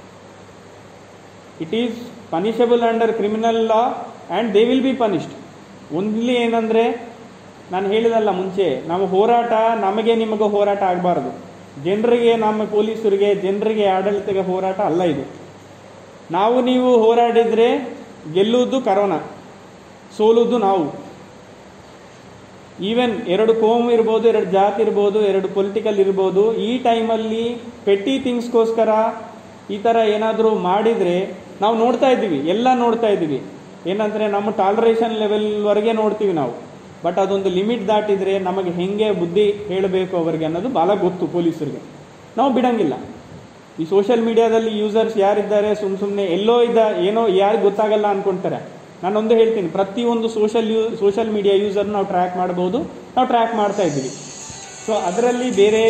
it is punishable under criminal law and they will be punished only ಏನಂದರೆ ನಾನು ಹೇಳಿದಲ್ಲ ಮುಂಚೆ ನಮ್ಮ ಹೋರಾಟ ನಮಗೆ ನಿಮಗೆ ಹೋರಾಟ ಆಗಬಾರ್ದು ಜನರಿಗೆ ನಮ್ಮ ಪೊಲೀಸರಿಗೆ ಜನರಿಗೆ ಆಡಳಿತಕ್ಕೆ ಹೋರಾಟ ಅಲ್ಲ ಇದು ನಾವು ನೀವು ಹೋರಾಡಿದರೆ ಗೆಲ್ಲುವುದು ಕರೋನಾ ಸೋಲುವುದು ನಾವು ಈವನ್ ಎರಡು ಕೋಮ್ ಇರ್ಬೋದು ಎರಡು ಜಾತಿ ಇರ್ಬೋದು ಎರಡು ಪೊಲಿಟಿಕಲ್ ಇರ್ಬೋದು ಈ ಟೈಮಲ್ಲಿ ಪೆಟ್ಟಿ ಥಿಂಗ್ಸ್ಗೋಸ್ಕರ ಈ ಥರ ಏನಾದರೂ ಮಾಡಿದರೆ ನಾವು ನೋಡ್ತಾ ಇದ್ದೀವಿ ಎಲ್ಲ ನೋಡ್ತಾ ಇದ್ದೀವಿ ಏನಂದರೆ ನಮ್ಮ ಟಾಲರೇಷನ್ ಲೆವೆಲ್ವರೆಗೆ ನೋಡ್ತೀವಿ ನಾವು ಬಟ್ ಅದೊಂದು ಲಿಮಿಟ್ ದಾಟಿದರೆ ನಮಗೆ ಹೆಂಗೆ ಬುದ್ಧಿ ಹೇಳಬೇಕು ಅವರಿಗೆ ಅನ್ನೋದು ಭಾಳ ಗೊತ್ತು ಪೊಲೀಸರಿಗೆ ನಾವು ಬಿಡಂಗಿಲ್ಲ ಈ ಸೋಷಿಯಲ್ ಮೀಡಿಯಾದಲ್ಲಿ ಯೂಸರ್ಸ್ ಯಾರಿದ್ದಾರೆ ಸುಮ್ ಸುಮ್ಮನೆ ಎಲ್ಲೋ ಇದ್ದ ಏನೋ ಯಾರಿಗೆ ಗೊತ್ತಾಗಲ್ಲ ಅನ್ಕೊಂತಾರೆ ನಾನೊಂದು ಹೇಳ್ತೀನಿ ಪ್ರತಿಯೊಂದು ಸೋಷಲ್ ಯೂ ಸೋಷಿಯಲ್ ಮೀಡಿಯಾ ಯೂಸರ್ ನಾವು ಟ್ರ್ಯಾಕ್ ಮಾಡ್ಬೋದು ನಾವು ಟ್ರ್ಯಾಕ್ ಮಾಡ್ತಾ ಇದ್ದೀವಿ ಸೊ ಅದರಲ್ಲಿ ಬೇರೆ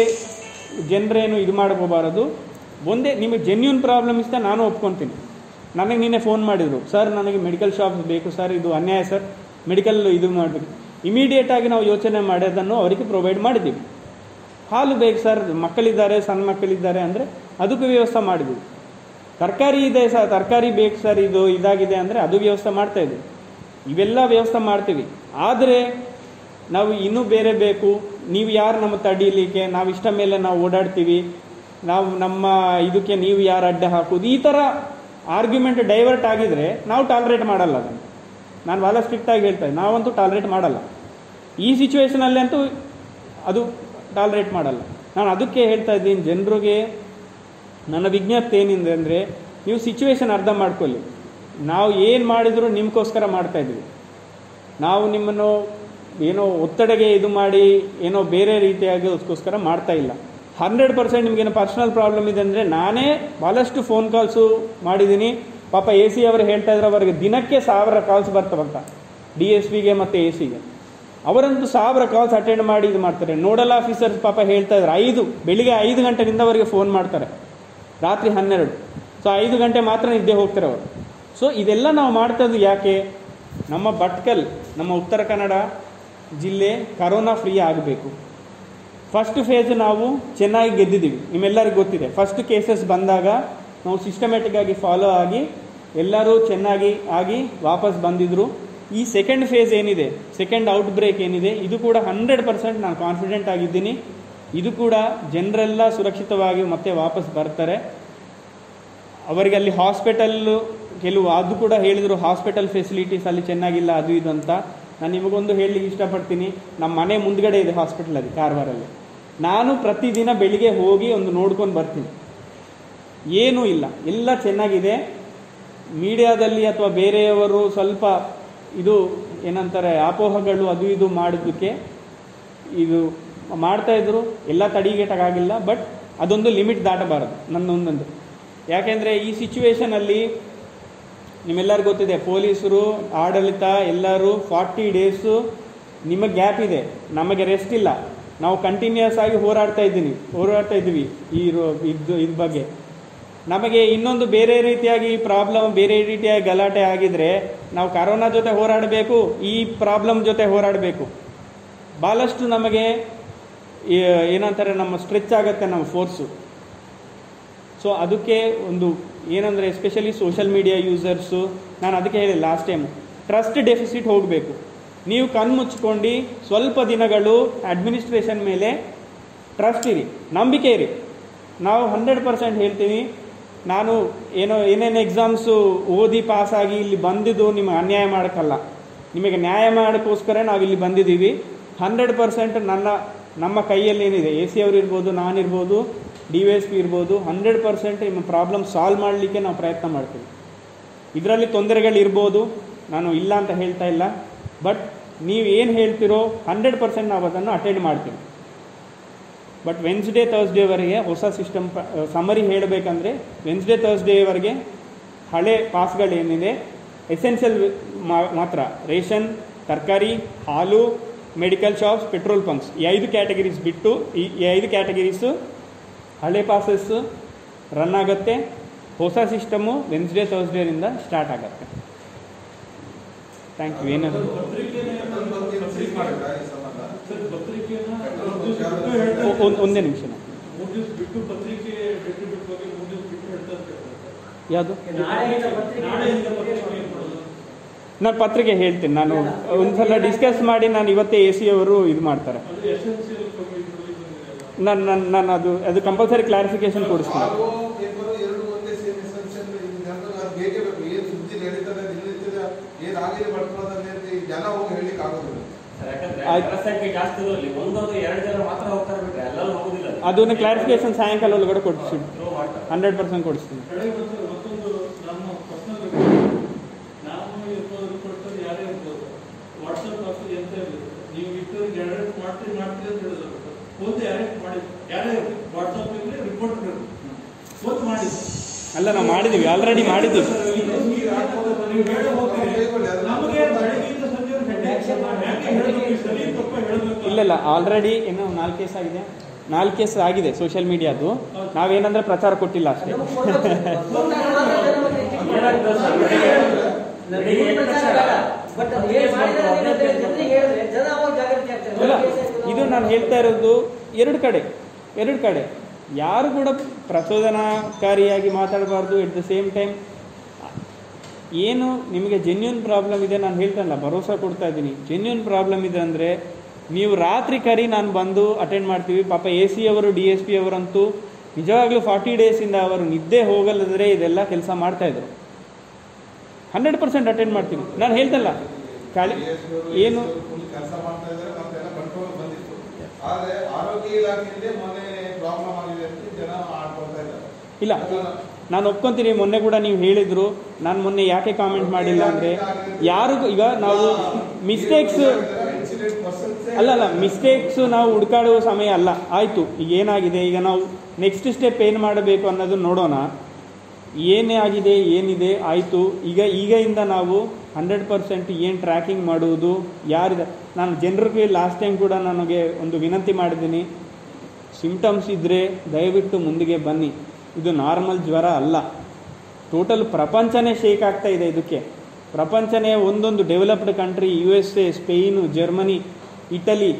ಜನರೇನು ಇದು ಮಾಡ್ಕೋಬಾರದು ಒಂದೇ ನಿಮಗೆ ಜೆನ್ಯೂನ್ ಪ್ರಾಬ್ಲಮ್ ಇಷ್ಟ ನಾನು ಒಪ್ಕೊತೀನಿ ನನಗೆ ನಿನ್ನೆ ಫೋನ್ ಮಾಡಿದರು ಸರ್ ನನಗೆ ಮೆಡಿಕಲ್ ಶಾಪ್ಸ್ ಬೇಕು ಸರ್ ಇದು ಅನ್ಯಾಯ ಸರ್ ಮೆಡಿಕಲ್ ಇದು ಮಾಡಬೇಕು ಇಮಿಡಿಯೇಟ್ ಆಗಿ ನಾವು ಯೋಚನೆ ಮಾಡೋದನ್ನು ಅವರಿಗೆ ಪ್ರೊವೈಡ್ ಮಾಡಿದ್ದೀವಿ ಹಾಲು ಬೇಕು ಸರ್ ಮಕ್ಕಳಿದ್ದಾರೆ ಸಣ್ಣ ಮಕ್ಕಳಿದ್ದಾರೆ ಅಂದರೆ ಅದಕ್ಕೂ ವ್ಯವಸ್ಥೆ ಮಾಡಿದ್ವಿ ತರಕಾರಿ ಇದೆ ಸರ್ ತರಕಾರಿ ಬೇಕು ಸರ್ ಇದು ಇದಾಗಿದೆ ಅಂದರೆ ಅದು ವ್ಯವಸ್ಥೆ ಮಾಡ್ತಾ ಇದ್ದೀವಿ ಇವೆಲ್ಲ ವ್ಯವಸ್ಥೆ ಮಾಡ್ತೀವಿ ಆದರೆ ನಾವು ಇನ್ನೂ ಬೇರೆ ಬೇಕು ನೀವು ಯಾರು ನಮ್ಮ ತಡೀಲಿಕ್ಕೆ ನಾವು ಇಷ್ಟ ಮೇಲೆ ನಾವು ಓಡಾಡ್ತೀವಿ ನಾವು ನಮ್ಮ ಇದಕ್ಕೆ ನೀವು ಯಾರು ಅಡ್ಡ ಹಾಕೋದು ಈ ಥರ ಆರ್ಗ್ಯುಮೆಂಟ್ ಡೈವರ್ಟ್ ಆಗಿದ್ರೆ ನಾವು ಟಾಲರೇಟ್ ಮಾಡಲ್ಲ ಅದನ್ನು ನಾನು ಭಾಳ ಸ್ಟ್ರಿಕ್ಟಾಗಿ ಹೇಳ್ತಾ ಇದ್ದೀನಿ ನಾವಂತೂ ಟಾಲರೇಟ್ ಮಾಡಲ್ಲ ಈ ಸಿಚುವೇಶನಲ್ಲಿ ಅಂತೂ ಅದು ಟಾಲರೇಟ್ ಮಾಡಲ್ಲ ನಾನು ಅದಕ್ಕೆ ಹೇಳ್ತಾ ಇದ್ದೀನಿ ಜನರಿಗೆ ನನ್ನ ವಿಜ್ಞಪ್ತಿ ಏನಿದೆ ಅಂದರೆ ನೀವು ಸಿಚುವೇಶನ್ ಅರ್ಥ ಮಾಡ್ಕೊಳ್ಳಿ ನಾವು ಏನು ಮಾಡಿದರೂ ನಿಮಗೋಸ್ಕರ ಮಾಡ್ತಾ ಇದ್ದೀವಿ ನಾವು ನಿಮ್ಮನ್ನು ಏನೋ ಒತ್ತಡೆಗೆ ಇದು ಮಾಡಿ ಏನೋ ಬೇರೆ ರೀತಿಯಾಗಿ ಅದಕ್ಕೋಸ್ಕರ ಮಾಡ್ತಾ ಇಲ್ಲ ಹಂಡ್ರೆಡ್ ಪರ್ಸೆಂಟ್ ನಿಮಗೇನೋ ಪರ್ಸನಲ್ ಪ್ರಾಬ್ಲಮ್ ಇದೆ ಅಂದರೆ ನಾನೇ ಭಾಳಷ್ಟು ಫೋನ್ ಕಾಲ್ಸು ಮಾಡಿದ್ದೀನಿ ಪಾಪ ಎ ಸಿ ಅವರು ಹೇಳ್ತಾ ಇದ್ರು ಅವರಿಗೆ ದಿನಕ್ಕೆ ಸಾವಿರ ಕಾಲ್ಸ್ ಬರ್ತಾವಂತ ಡಿ ಎಸ್ ಪಿಗೆ ಮತ್ತು ಎ ಸಿಗೆ ಅವರಂತೂ ಸಾವಿರ ಕಾಲ್ಸ್ ಅಟೆಂಡ್ ಮಾಡಿ ಇದು ಮಾಡ್ತಾರೆ ನೋಡಲ್ ಆಫೀಸರ್ಸ್ ಪಾಪ ಹೇಳ್ತಾ ಇದ್ರು ಐದು ಬೆಳಿಗ್ಗೆ ಐದು ಗಂಟೆಯಿಂದ ಅವರಿಗೆ ಫೋನ್ ಮಾಡ್ತಾರೆ ರಾತ್ರಿ ಹನ್ನೆರಡು ಸೊ ಐದು ಗಂಟೆ ಮಾತ್ರ ನಿದ್ದೆ ಹೋಗ್ತಾರೆ ಅವರು ಸೊ ಇದೆಲ್ಲ ನಾವು ಮಾಡ್ತದ್ದು ಯಾಕೆ ನಮ್ಮ ಭಟ್ಕಲ್ ನಮ್ಮ ಉತ್ತರ ಕನ್ನಡ ಜಿಲ್ಲೆ ಕರೋನಾ ಫ್ರೀ ಆಗಬೇಕು ಫಸ್ಟ್ ಫೇಸ್ ನಾವು ಚೆನ್ನಾಗಿ ಗೆದ್ದಿದ್ದೀವಿ ನಿಮ್ಮೆಲ್ಲರಿಗೂ ಗೊತ್ತಿದೆ ಫಸ್ಟ್ ಕೇಸಸ್ ಬಂದಾಗ ನಾವು ಸಿಸ್ಟಮೆಟಿಕ್ ಆಗಿ ಫಾಲೋ ಆಗಿ ಎಲ್ಲರೂ ಚೆನ್ನಾಗಿ ಆಗಿ ವಾಪಸ್ ಬಂದಿದ್ರು ಈ ಸೆಕೆಂಡ್ ಫೇಸ್ ಏನಿದೆ ಸೆಕೆಂಡ್ ಔಟ್ ಬ್ರೇಕ್ ಏನಿದೆ ಇದು ಕೂಡ ಹಂಡ್ರೆಡ್ ಪರ್ಸೆಂಟ್ ನಾನು ಕಾನ್ಫಿಡೆಂಟ್ ಆಗಿದ್ದೀನಿ ಇದು ಕೂಡ ಜನರೆಲ್ಲ ಸುರಕ್ಷಿತವಾಗಿ ಮತ್ತೆ ವಾಪಸ್ ಬರ್ತಾರೆ ಅವರಿಗೆ ಅಲ್ಲಿ ಹಾಸ್ಪಿಟಲ್ ಕೆಲವು ಅದು ಕೂಡ ಹೇಳಿದರು ಹಾಸ್ಪಿಟಲ್ ಫೆಸಿಲಿಟೀಸ್ ಅಲ್ಲಿ ಚೆನ್ನಾಗಿಲ್ಲ ಅದು ಇದು ಅಂತ ನಾನು ನಿಮಗೊಂದು ಹೇಳಲಿಕ್ಕೆ ಇಷ್ಟಪಡ್ತೀನಿ ನಮ್ಮ ಮನೆ ಮುಂದ್ಗಡೆ ಇದೆ ಹಾಸ್ಪಿಟಲ್ ಅದು ಕಾರವಾರಲ್ಲಿ ನಾನು ಪ್ರತಿದಿನ ಬೆಳಿಗ್ಗೆ ಹೋಗಿ ಒಂದು ನೋಡ್ಕೊಂಡು ಬರ್ತೀನಿ ಏನೂ ಇಲ್ಲ ಎಲ್ಲ ಚೆನ್ನಾಗಿದೆ ಮೀಡಿಯಾದಲ್ಲಿ ಅಥವಾ ಬೇರೆಯವರು ಸ್ವಲ್ಪ ಇದು ಏನಂತಾರೆ ಅಪೋಹಗಳು ಅದು ಇದು ಮಾಡೋದಕ್ಕೆ ಇದು ಮಾಡ್ತಾ ಇದ್ರು ಎಲ್ಲ ತಡಿಗೇಟಾಗಿಲ್ಲ ಬಟ್ ಅದೊಂದು ಲಿಮಿಟ್ ದಾಟಬಾರದು ನನ್ನೊಂದೊಂದು ಯಾಕೆಂದರೆ ಈ ಸಿಚುವೇಶನಲ್ಲಿ ನಿಮ್ಮೆಲ್ಲರಿಗೂ ಗೊತ್ತಿದೆ ಪೊಲೀಸರು ಆಡಳಿತ ಎಲ್ಲರೂ ಫಾರ್ಟಿ ಡೇಸು ನಿಮಗೆ ಗ್ಯಾಪ್ ಇದೆ ನಮಗೆ ರೆಸ್ಟ್ ಇಲ್ಲ ನಾವು ಕಂಟಿನ್ಯೂಸ್ ಆಗಿ ಹೋರಾಡ್ತಾ ಇದ್ದೀನಿ ಹೋರಾಡ್ತಾ ಇದ್ದೀವಿ ಈ ರೋ- ಇದು ಇದ್ರ ಬಗ್ಗೆ ನಮಗೆ ಇನ್ನೊಂದು ಬೇರೆ ರೀತಿಯಾಗಿ ಪ್ರಾಬ್ಲಮ್ ಬೇರೆ ರೀತಿಯಾಗಿ ಗಲಾಟೆ ಆಗಿದ್ರೆ ನಾವು ಕರೋನಾ ಜೊತೆ ಹೋರಾಡಬೇಕು ಈ ಪ್ರಾಬ್ಲಮ್ ಜೊತೆ ಹೋರಾಡಬೇಕು ಭಾಳಷ್ಟು ನಮಗೆ ಈ- ಏನಂತಾರೆ ನಮ್ಮ ಸ್ಟ್ರೆಚ್ ಆಗುತ್ತೆ ನಮ್ಮ ಫೋರ್ಸು ಸೊ ಅದಕ್ಕೆ ಒಂದು ಏನಂದರೆ ಎಸ್ಪೆಷಲಿ ಸೋಷಿಯಲ್ ಮೀಡಿಯಾ ಯೂಸರ್ಸು ನಾನು ಅದಕ್ಕೆ ಹೇಳಿದೆ ಲಾಸ್ಟ್ ಟೈಮ್ ಟ್ರಸ್ಟ್ ಡೆಫಿಸಿಟ್ ಹೋಗಬೇಕು ನೀವು ಕಣ್ಣು ಮುಚ್ಕೊಂಡು ಸ್ವಲ್ಪ ದಿನಗಳು ಅಡ್ಮಿನಿಸ್ಟ್ರೇಷನ್ ಮೇಲೆ ಟ್ರಸ್ಟ್ ಇರಿ ನಂಬಿಕೆ ಇರಿ ನಾವು ಹಂಡ್ರೆಡ್ ಪರ್ಸೆಂಟ್ ಹೇಳ್ತೀವಿ ನಾನು ಏನೋ ಏನೇನು ಎಕ್ಸಾಮ್ಸು ಓದಿ ಪಾಸಾಗಿ ಇಲ್ಲಿ ಬಂದಿದ್ದು ನಿಮಗೆ ಅನ್ಯಾಯ ಮಾಡೋಕ್ಕಲ್ಲ ನಿಮಗೆ ನ್ಯಾಯ ಮಾಡೋಕ್ಕೋಸ್ಕರ ನಾವು ಇಲ್ಲಿ ಬಂದಿದ್ದೀವಿ ಹಂಡ್ರೆಡ್ ಪರ್ಸೆಂಟ್ ನನ್ನ ನಮ್ಮ ಕೈಯಲ್ಲಿ ಏನಿದೆ ಎ ಸಿ ಅವರು ಇರ್ಬೋದು ನಾನಿರ್ಬೋದು ಡಿ ವೈ ಎಸ್ ಪಿ ಇರ್ಬೋದು ಹಂಡ್ರೆಡ್ ಪರ್ಸೆಂಟ್ ನಿಮ್ಮ ಪ್ರಾಬ್ಲಮ್ ಸಾಲ್ವ್ ಮಾಡಲಿಕ್ಕೆ ನಾವು ಪ್ರಯತ್ನ ಮಾಡ್ತೀವಿ ಇದರಲ್ಲಿ ತೊಂದರೆಗಳಿರ್ಬೋದು ನಾನು ಇಲ್ಲ ಅಂತ ಹೇಳ್ತಾ ಇಲ್ಲ ಬಟ್ ನೀವು ಏನು ಹೇಳ್ತಿರೋ ಹಂಡ್ರೆಡ್ ಪರ್ಸೆಂಟ್ ನಾವು ಅದನ್ನು ಅಟೆಂಡ್ ಮಾಡ್ತೀವಿ ಬಟ್ ವೆನ್ಸ್ಡೇ ತರ್ಸ್ಡೇವರೆಗೆ ಹೊಸ ಸಿಸ್ಟಮ್ ಸಮರಿ ಹೇಳಬೇಕಂದ್ರೆ ವೆನ್ಸ್ಡೇ ತರ್ಸ್ಡೇವರೆಗೆ ಹಳೆ ಪಾಸ್ಗಳೇನಿದೆ ಎಸೆನ್ಷಿಯಲ್ ಮಾತ್ರ ರೇಷನ್ ತರಕಾರಿ ಹಾಲು ಮೆಡಿಕಲ್ ಶಾಪ್ಸ್ ಪೆಟ್ರೋಲ್ ಪಂಪ್ಸ್ ಈ ಐದು ಕ್ಯಾಟಗರೀಸ್ ಬಿಟ್ಟು ಈ ಈ ಐದು ಕ್ಯಾಟಗರೀಸು ಹಳೆ ಪಾಸಸ್ ರನ್ ಆಗುತ್ತೆ ಹೊಸ ಸಿಸ್ಟಮು ವೆನ್ಸ್ಡೇ ತರ್ಸ್ಡೇರಿಂದ ಸ್ಟಾರ್ಟ್ ಆಗುತ್ತೆ ಥ್ಯಾಂಕ್ ಯು ಏನಾದರೂ ಸರ್, ಪತ್ರಿಕೆಯನ್ನ ಒ- ಒಂದ್- ಒಂದೇ ನಿಮಿಷ ಮೂರ್ ದಿವ್ಸ ಬಿಟ್ಟು ಪತ್ರಿಕೆ ಡಿಸ್ಟ್ರಿಬ್ಯೂಟ್ ಬಗ್ಗೆ ಮೂರ್ ದಿವ್ಸ ಬಿಟ್ಟು ಹೇಳ್ತಾ ಇರ್ತಾರೆ ಯಾವುದು ನಾಳೆಯಿಂದ ಪತ್ರಿಕೆ ನಾಳೆಯಿಂದ ಪತ್ರಿಕೆ ಏನ್ ಮಾಡೋದು ನಾನು ಪತ್ರಿಕೆ ಹೇಳ್ತೀನಿ ನಾನು ಒಂದ್ಸಲ ಡಿಸ್ಕಸ್ ಮಾಡಿ ನಾನು ಇವತ್ತೇ ಎ ಸಿ ಅವರು ಇದು ಮಾಡ್ತಾರೆ ಅದು ಎಸೆನ್ಸಿಯಲ್ ಕಮ್ಯುನಿಟಿ ನಾನು ನಾನು ನಾನು ಅದು ಅದು ಕಂಪಲ್ಸರಿ ಕ್ಲಾರಿಫಿಕೇಶನ್ ಕೊಡಿಸ್ತೀನಿ ಆಗುವ ಪೇಪರು ಎರಡು ಒಂದೇ ಸೇಮ್ ಎಸೆನ್ಷಿಯಲ್ ಜನರು ಅದು ಬೇಕೇ ಬೇಕು ಏನು ಸುದ್ದಿ ನಡೀತದೆ ನಿಲ್ಲುತ್ತದೆ ಏನು ಆಗಿದೆ ಬರ್ತದೆ ಅಂತ ಈ ಜನ ಹೋಗಿ ಹೇಳಲಿಕ್ಕೆ ಆಗೋದಿಲ್ಲ ಯಾಕಂದ್ರೆ ಆಯ್ತು. ಜನಸಂಖ್ಯೆ ಜಾಸ್ತಿ ಇರೋದ್ರಲ್ಲಿ ಒಂದೊಂದು ಎರಡು ಜನ ಮಾತ್ರ ಹೋಗ್ತಾರೆ ಬಿಟ್ರೆ ಎಲ್ಲರೂ ಹೋಗುದಿಲ್ಲ ಅದನ್ನು ಕ್ಲಾರಿಫಿಕೇಶನ್ ಸಾಯಂಕಾಲ ಒಳಗಡೆ ಕೊಡಿಸ್ತೀನಿ Throw ಮಾಡ್ತಾರೆ ಹಂಡ್ರೆಡ್ ಪರ್ಸೆಂಟ್ ಕೊಡಿಸ್ತೀನಿ ಕಡೆಗೆ ಬಂದ್ರೆ ಮತ್ತೊಂದು ನಮ್ಮ ಪರ್ಸನಲ್ ನಾನು ಇರ್ಬೋದು ರಿಪೋರ್ಟರ್ ಯಾರೇ ಇರ್ಬೋದು ವಾಟ್ಸಪ್ ಹಾಕಿ ಎಂತ ಇರ್ಬೋದು ನೀವು ಇಟ್ಟವ್ರಿಗೆ ಅರೆಸ್ಟ್ ಮಾಡ್ತೀರಿ ಮಾಡ್ತೀರಿ ಅಂತ ಹೇಳಿದ್ರು ಒಂದು ಅರೆಸ್ಟ್ ಮಾಡಿ ಯಾರೇ ವಾಟ್ಸಪ್ ಇರಲಿ ರಿಪೋರ್ಟ್ ಇರಲಿ ಒಂದು ಮಾಡಿ ಅಲ್ಲ ನಾವು ಮಾಡಿದ್ದೀವಿ ಆಲ್ರೆಡಿ ಮಾಡಿದ್ದೀವಿ ನೀವು ಹೇಳಿ ಹೋಗ್ತೀರಿ ನಮಗೆ ಬೆಳಗ್ಗೆಯಿಂದ ಸಂಜೆವರೆಗೆ headache. ಯಾಕೆ ಹೇಳ್ಬೇಕು? ಸರಿ ತಪ್ಪ ಹೇಳ್ಬೇಕು ಇಲ್ಲ ಇಲ್ಲ ಆಲ್ರೆಡಿ ಏನೋ ನಾಲ್ಕು ಕೇಸ್ ಆಗಿದೆ ನಾಲ್ಕು ಕೇಸ್ ಆಗಿದೆ ಸೋಷಿಯಲ್ ಮೀಡಿಯಾದು ನಾವೇನಂದ್ರೆ ಪ್ರಚಾರ ಕೊಟ್ಟಿಲ್ಲ ಅಷ್ಟೇ ಏನಾಗ್ತದೆ ಸರ್? ಬೆಳಿಗ್ಗೆ ಎಂಟು ಲಕ್ಷ ಬಟ್ ಅದು ಏನ್ ಮಾಡಿದ್ರೆ ನೀವು ಅದನ್ನ ಜನರಿಗೆ ಹೇಳಿದ್ರೆ ಜನ ಅವಾಗ ಜಾಗೃತಿ ಆಗ್ತಾರೆ ಇಲ್ಲ ಇದು ನಾನು ಹೇಳ್ತಾ ಇರೋದು ಎರಡು ಕಡೆ ಎರಡು ಕಡೆ ಯಾರು ಕೂಡ ಪ್ರಚೋದನಾಕಾರಿಯಾಗಿ ಮಾತಾಡಬಾರ್ದು ಎಟ್ ದ ಸೇಮ್ ಟೈಮ್ ಏನು ನಿಮಗೆ ಜೆನ್ಯೂನ್ ಪ್ರಾಬ್ಲಮ್ ಇದೆ ನಾನು ಹೇಳ್ತಲ್ಲ ಭರೋಸಾ ಕೊಡ್ತಾ ಇದ್ದೀನಿ ಜೆನ್ಯೂನ್ ಪ್ರಾಬ್ಲಮ್ ಇದೆ ಅಂದರೆ ನೀವು ರಾತ್ರಿ ಕರಿ ನಾನು ಬಂದು ಅಟೆಂಡ್ ಮಾಡ್ತೀವಿ ಪಾಪ ಎ ಸಿ ಅವರು ಡಿ ಎಸ್ ಪಿ ಅವರಂತೂ ನಿಜವಾಗ್ಲೂ ಫಾರ್ಟಿ ಡೇಸಿಂದ ಅವರು ನಿದ್ದೆ ಹೋಗಲ್ಲದ್ರೆ ಇದೆಲ್ಲ ಕೆಲಸ ಮಾಡ್ತಾಯಿದ್ರು ಹಂಡ್ರೆಡ್ ಪರ್ಸೆಂಟ್ ಅಟೆಂಡ್ ಮಾಡ್ತೀವಿ ನಾನು ಹೇಳ್ತಲ್ಲ ಖಾಲಿ ಏನು ಕೆಲಸ ಮಾಡ್ತಾ ಇದ್ದಾರೆ ಮತ್ತೆಲ್ಲ ಕಂಟ್ರೋಲ್ ಬಂದಿತ್ತು ಆದ್ರೆ ಆರೋಗ್ಯ ಇಲಾಖೆಯಲ್ಲಿ ಮೊನ್ನೆ ಪ್ರಾಬ್ಲಮ್ ಆಗಿದೆ ಅಂತ ಜನ ಆಡ್ಕೊಳ್ತಾ ಇದ್ದಾರೆ ಇಲ್ಲ ನಾನು ಒಪ್ಕೊಂತೀನಿ ಮೊನ್ನೆ ಕೂಡ ನೀವು ಹೇಳಿದ್ರು ನಾನು ಮೊನ್ನೆ ಯಾಕೆ ಕಾಮೆಂಟ್ ಮಾಡಿಲ್ಲ ಅಂದರೆ ಯಾರು ಈಗ ನಾವು ಮಿಸ್ಟೇಕ್ಸ್ ಇನ್ಸಿಡೆಂಟ್ ಪರ್ಸನ್ಸ್ ಅಲ್ಲ ಅಲ್ಲ ಮಿಸ್ಟೇಕ್ಸ್ ನಾವು ಹುಡುಕಾಡುವ ಸಮಯ ಅಲ್ಲ ಆಯಿತು ಈಗ ಏನಾಗಿದೆ ಈಗ ನಾವು ನೆಕ್ಸ್ಟ್ ಸ್ಟೆಪ್ ಏನು ಮಾಡಬೇಕು ಅನ್ನೋದು ನೋಡೋಣ ಏನೇ ಆಗಿದೆ ಏನಿದೆ ಆಯಿತು ಈಗ ಈಗಿಂದ ನಾವು ಹಂಡ್ರೆಡ್ ಪರ್ಸೆಂಟ್ ಏನು ಟ್ರ್ಯಾಕಿಂಗ್ ಮಾಡುವುದು ಯಾರಿದೆ ನಾನು ಜನರಿಗೆ ಲಾಸ್ಟ್ ಟೈಮ್ ಕೂಡ ನನಗೆ ಒಂದು ವಿನಂತಿ ಮಾಡಿದ್ದೀನಿ ಸಿಂಪ್ಟಮ್ಸ್ ಇದ್ದರೆ ದಯವಿಟ್ಟು ಮುಂದಿಗೆ ಬನ್ನಿ ಇದು ನಾರ್ಮಲ್ ಜ್ವರ ಅಲ್ಲ ಟೋಟಲ್ ಪ್ರಪಂಚನೇ ಶೇಕ್ ಆಗ್ತಾ ಇದೆ ಇದಕ್ಕೆ ಪ್ರಪಂಚನೇ ಒಂದೊಂದು developed country U S A Spain Germany Italy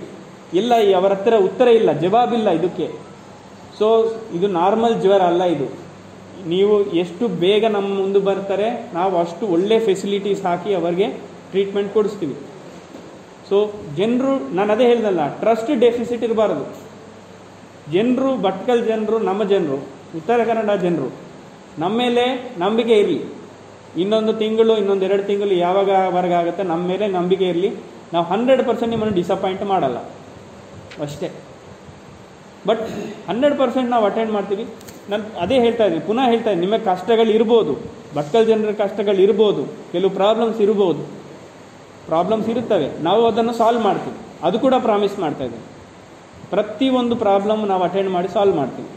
ಎಲ್ಲ ಈ ಅವರ ಹತ್ರ ಉತ್ತರ ಇಲ್ಲ ಜವಾಬಿಲ್ಲ ಇದಕ್ಕೆ ಸೊ ಇದು ನಾರ್ಮಲ್ ಜ್ವರ ಅಲ್ಲ ಇದು ನೀವು ಎಷ್ಟು ಬೇಗ ನಮ್ಮ ಮುಂದೆ ಬರ್ತಾರೆ ನಾವು ಅಷ್ಟು ಒಳ್ಳೆ ಫೆಸಿಲಿಟೀಸ್ ಹಾಕಿ ಅವರಿಗೆ ಟ್ರೀಟ್ಮೆಂಟ್ ಕೊಡಿಸ್ತೀವಿ ಸೊ ಜನರು ನಾನು ಅದೇ ಹೇಳ್ದಲ್ಲ ಟ್ರಸ್ಟ್ ಡೆಫಿಸಿಟ್ ಇರಬಾರದು ಜನರು ಭಟ್ಕಲ್ ಜನರು ನಮ್ಮ ಜನರು ಉತ್ತರ ಕನ್ನಡ ಜನರು ನಮ್ಮ ಮೇಲೆ ನಂಬಿಕೆ ಇರಲಿ ಇನ್ನೊಂದು ತಿಂಗಳು ಇನ್ನೊಂದು ಎರಡು ತಿಂಗಳು ಯಾವಾಗ ವರ್ಗ ಆಗುತ್ತೆ ನಮ್ಮ ಮೇಲೆ ನಂಬಿಕೆ ಇರಲಿ ನಾವು ಹಂಡ್ರೆಡ್ ಪರ್ಸೆಂಟ್ ನಿಮ್ಮನ್ನು ಡಿಸಪಾಯಿಂಟ್ ಮಾಡಲ್ಲ ಅಷ್ಟೇ ಬಟ್ ಹಂಡ್ರೆಡ್ ಪರ್ಸೆಂಟ್ ನಾವು ಅಟೆಂಡ್ ಮಾಡ್ತೀವಿ ನಾನು ಅದೇ ಹೇಳ್ತಾ ಇದ್ದೀನಿ ಪುನಃ ಹೇಳ್ತಾ ಇದ್ದೀನಿ ನಿಮಗೆ ಕಷ್ಟಗಳು ಇರ್ಬೋದು ಭಟ್ಕಲ್ ಜನರ ಕಷ್ಟಗಳು ಇರ್ಬೋದು ಕೆಲವು ಪ್ರಾಬ್ಲಮ್ಸ್ ಇರ್ಬೋದು ಪ್ರಾಬ್ಲಮ್ಸ್ ಇರುತ್ತವೆ ನಾವು ಅದನ್ನು ಸಾಲ್ವ್ ಮಾಡ್ತೀವಿ ಅದು ಕೂಡ ಪ್ರಾಮಿಸ್ ಮಾಡ್ತಾ ಇದ್ದೀನಿ ಪ್ರತಿಯೊಂದು ಪ್ರಾಬ್ಲಮ್ ನಾವು ಅಟೆಂಡ್ ಮಾಡಿ ಸಾಲ್ವ್ ಮಾಡ್ತೀವಿ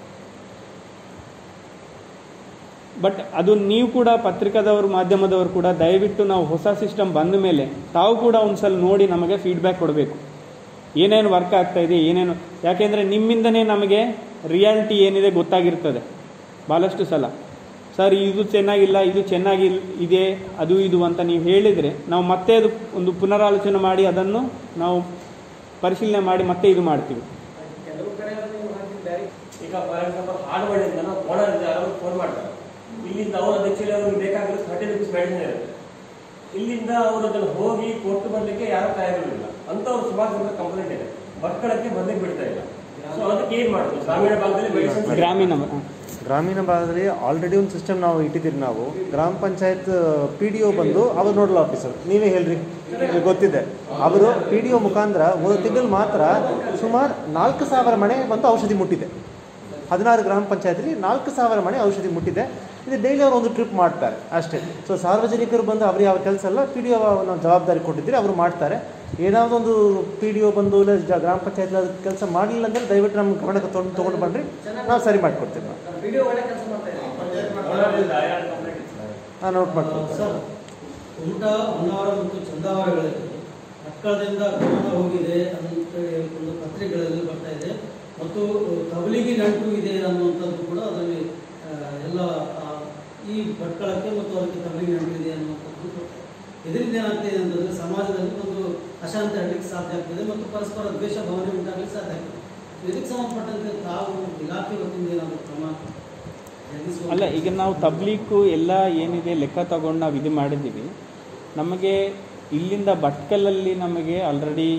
ಬಟ್ ಅದು ನೀವು ಕೂಡ ಪತ್ರಿಕಾದವರು ಮಾಧ್ಯಮದವರು ಕೂಡ ದಯವಿಟ್ಟು ನಾವು ಹೊಸ ಸಿಸ್ಟಮ್ ಬಂದ ಮೇಲೆ ತಾವು ಕೂಡ ಒಂದ್ಸಲ ನೋಡಿ ನಮಗೆ ಫೀಡ್ಬ್ಯಾಕ್ ಕೊಡಬೇಕು ಏನೇನು ವರ್ಕ್ ಆಗ್ತಾ ಇದೆ ಏನೇನು ಯಾಕೆಂದರೆ ನಿಮ್ಮಿಂದನೇ ನಮಗೆ ರಿಯಾಲಿಟಿ ಏನಿದೆ ಗೊತ್ತಾಗಿರ್ತದೆ ಭಾಳಷ್ಟು ಸಲ ಸರ್ ಇದು ಚೆನ್ನಾಗಿಲ್ಲ ಇದು ಚೆನ್ನಾಗಿ ಇದೆ ಅದು ಇದು ಅಂತ ನೀವು ಹೇಳಿದರೆ ನಾವು ಮತ್ತೆ ಅದು ಒಂದು ಪುನರಾಲೋಚನೆ ಮಾಡಿ ಅದನ್ನು ನಾವು ಪರಿಶೀಲನೆ ಮಾಡಿ ಮತ್ತೆ ಇದು ಮಾಡ್ತೀವಿ ಕೆಲವು ಕಡೆ ನೀವು ಹಾಕಿದ್ದಾರೆ ಈಗ ಫಾರ್ ಎಕ್ಸಾಂಪಲ್ ಹಾಡುಗಳಿಂದ ನಾವು ಓನರ್ ಯಾರಾದ್ರು ಫೋನ್ ಮಾಡ್ತಾರೆ ಇಲ್ಲಿಂದ ಅವರು ಆಕ್ಚುಲಿ ಅವ್ರಿಗೆ ಬೇಕಾಗಿರೋ ಥರ್ಟಿ ರುಪೀಸ್ ಮೆಡಿಸಿನ್ ಇರುತ್ತೆ ಇಲ್ಲಿಂದ ಅವರು ಅದನ್ನು ಹೋಗಿ ಕೊಟ್ಟು ಬರ್ಲಿಕ್ಕೆ ಯಾರು ತಯಾರಿರಲಿಲ್ಲ ಅಂತವ್ರು ಸುಮಾರು ಜನ ಕಂಪ್ಲೇಂಟ್ ಇದೆ ಮಕ್ಕಳಕ್ಕೆ ಬರ್ಲಿಕ್ಕೆ ಬಿಡ್ತಾ ಇಲ್ಲ ಸೊ ಅದಕ್ಕೆ ಏನ್ ಮಾಡುದು ಗ್ರಾಮೀಣ ಭಾಗದಲ್ಲಿ ಮೆಡಿಸಿನ್ ಗ್ರಾಮೀಣ ಹ. ಗ್ರಾಮೀಣ ಭಾಗದಲ್ಲಿ ಆಲ್ರೆಡಿ ಒಂದು ಸಿಸ್ಟಮ್ ನಾವು ಇಟ್ಟಿದ್ದೀರಿ ನಾವು ಗ್ರಾಮ ಪಂಚಾಯತ್ ಪಿ ಡಿ ಒ ಬಂದು ಅವರು ನೋಡಲ್ ಆಫೀಸರ್ ನೀವೇ ಹೇಳ್ರಿ ನಿಮ್ಗೆ ಗೊತ್ತಿದೆ ಅವರು ಪಿ ಡಿ ಒ ಮುಖಾಂತರ ಒಂದು ತಿಂಗಳು ಮಾತ್ರ ಸುಮಾರು ನಾಲ್ಕು ಸಾವಿರ ಮನೆ ಬಂದು ಔಷಧಿ ಮುಟ್ಟಿದೆ ಹದಿನಾರು ಗ್ರಾಮ ಪಂಚಾಯತ್ಲಿ ನಾಲ್ಕು ಸಾವಿರ ಮನೆ ಔಷಧಿ ಮುಟ್ಟಿದೆ ಇದು ಡೈಲಿ ಅವರು ಒಂದು ಟ್ರಿಪ್ ಮಾಡ್ತಾರೆ ಅಷ್ಟೇ ಸೊ ಸಾರ್ವಜನಿಕರು ಬಂದು ಅವ್ರು ಯಾವ ಕೆಲಸ ಅಲ್ಲ ಪಿ ಡಿ ಒ ನಾವು ಜವಾಬ್ದಾರಿ ಕೊಟ್ಟಿದ್ದೀರಿ ಅವರು ಮಾಡ್ತಾರೆ ಏನಾದರೂ ಒಂದು ಪಿ ಡಿ ಒ ಬಂದು ಇಲ್ಲ ಜ- ಗ್ರಾಮ ಪಂಚಾಯತ್ ಕೆಲಸ ಮಾಡಲಿಲ್ಲ ಅಂದರೆ ದಯವಿಟ್ಟು ನಮ್ಮ ಗಮನಕ್ಕೆ ತೊಗೊಂಡು ತೊಗೊಂಡು ಬನ್ನಿರಿ ನಾವು ಸರಿ ಮಾಡಿಕೊಡ್ತೀವಿ ನಾವು ವಿಡಿಯೋ ಒಳ್ಳೆ ಕೆಲಸ ಮಾಡ್ತಾ ಇದ್ದಾರೆ ಓನರ್ನಿಂದ ಯಾರು ಕಂಪ್ಲೇಂಟ್ ಇತ್ತು ನಾನು ನೋಟ್ ಮಾಡ್ಕೊಳ್ತೀನಿ ಸರ್ ಕುಮಟ ಹೊನ್ನಾವರ ಮತ್ತು ಚಂದಾವರಗಳಲ್ಲಿ ಮಕ್ಕಳದಿಂದ ಗಮನ ಹೋಗಿದೆ ಅಂತ ಒಂದು ಪತ್ರಿಕೆಗಳಲ್ಲಿ ಬರ್ತಾ ಇದೆ ಮತ್ತು ಕಬಲಿಗೆ ನಂಟು ಇದೆ ಅನ್ನುವಂಥದ್ದು ಕೂಡ ಅದರಲ್ಲಿ ಆ, ಎಲ್ಲ ಆ, ಈ ಭಟ್ಕಳಕ್ಕೆ ಮತ್ತು ಅದಕ್ಕೆ ಕಬಲಿಗೆ ನಂಟು ಇದೆ ಅನ್ನುವಂಥದ್ದು ಬರ್ತಾ ಇದೆ. ಇದರಿಂದ ಏನಾಗ್ತಿದೆ ಅಂತಂದ್ರೆ ಸಮಾಜದಲ್ಲಿ ಒಂದು ಅಶಾಂತಿ ಹರಲಿಕ್ಕೆ ಸಾಧ್ಯ ಆಗ್ತದೆ ಮತ್ತು ಪರಸ್ಪರ ದ್ವೇಷ ಭಾವನೆ ಉಂಟಾಗಲಿಕ್ಕೆ ಸಾಧ್ಯ ಆಗ್ತದೆ ಇದಕ್ಕೆ ಸಂಬಂಧಪಟ್ಟಂತೆ ತಾವು ಇಲಾಖೆ ವತಿಯಿಂದ ಏನಾದರೂ ಕ್ರಮ ಜರುಗಿಸುವ ಅಲ್ಲ ಈಗ ನಾವು ತಬ್ಲೀಕು ಎಲ್ಲ ಏನಿದೆ ಲೆಕ್ಕ ತಗೊಂಡು ನಾವು ಇದು ಮಾಡಿದ್ದೀವಿ ನಮಗೆ ಇಲ್ಲಿಂದ ಭಟ್ಕಲಲ್ಲಿ ನಮಗೆ ಆಲ್ರೆಡಿ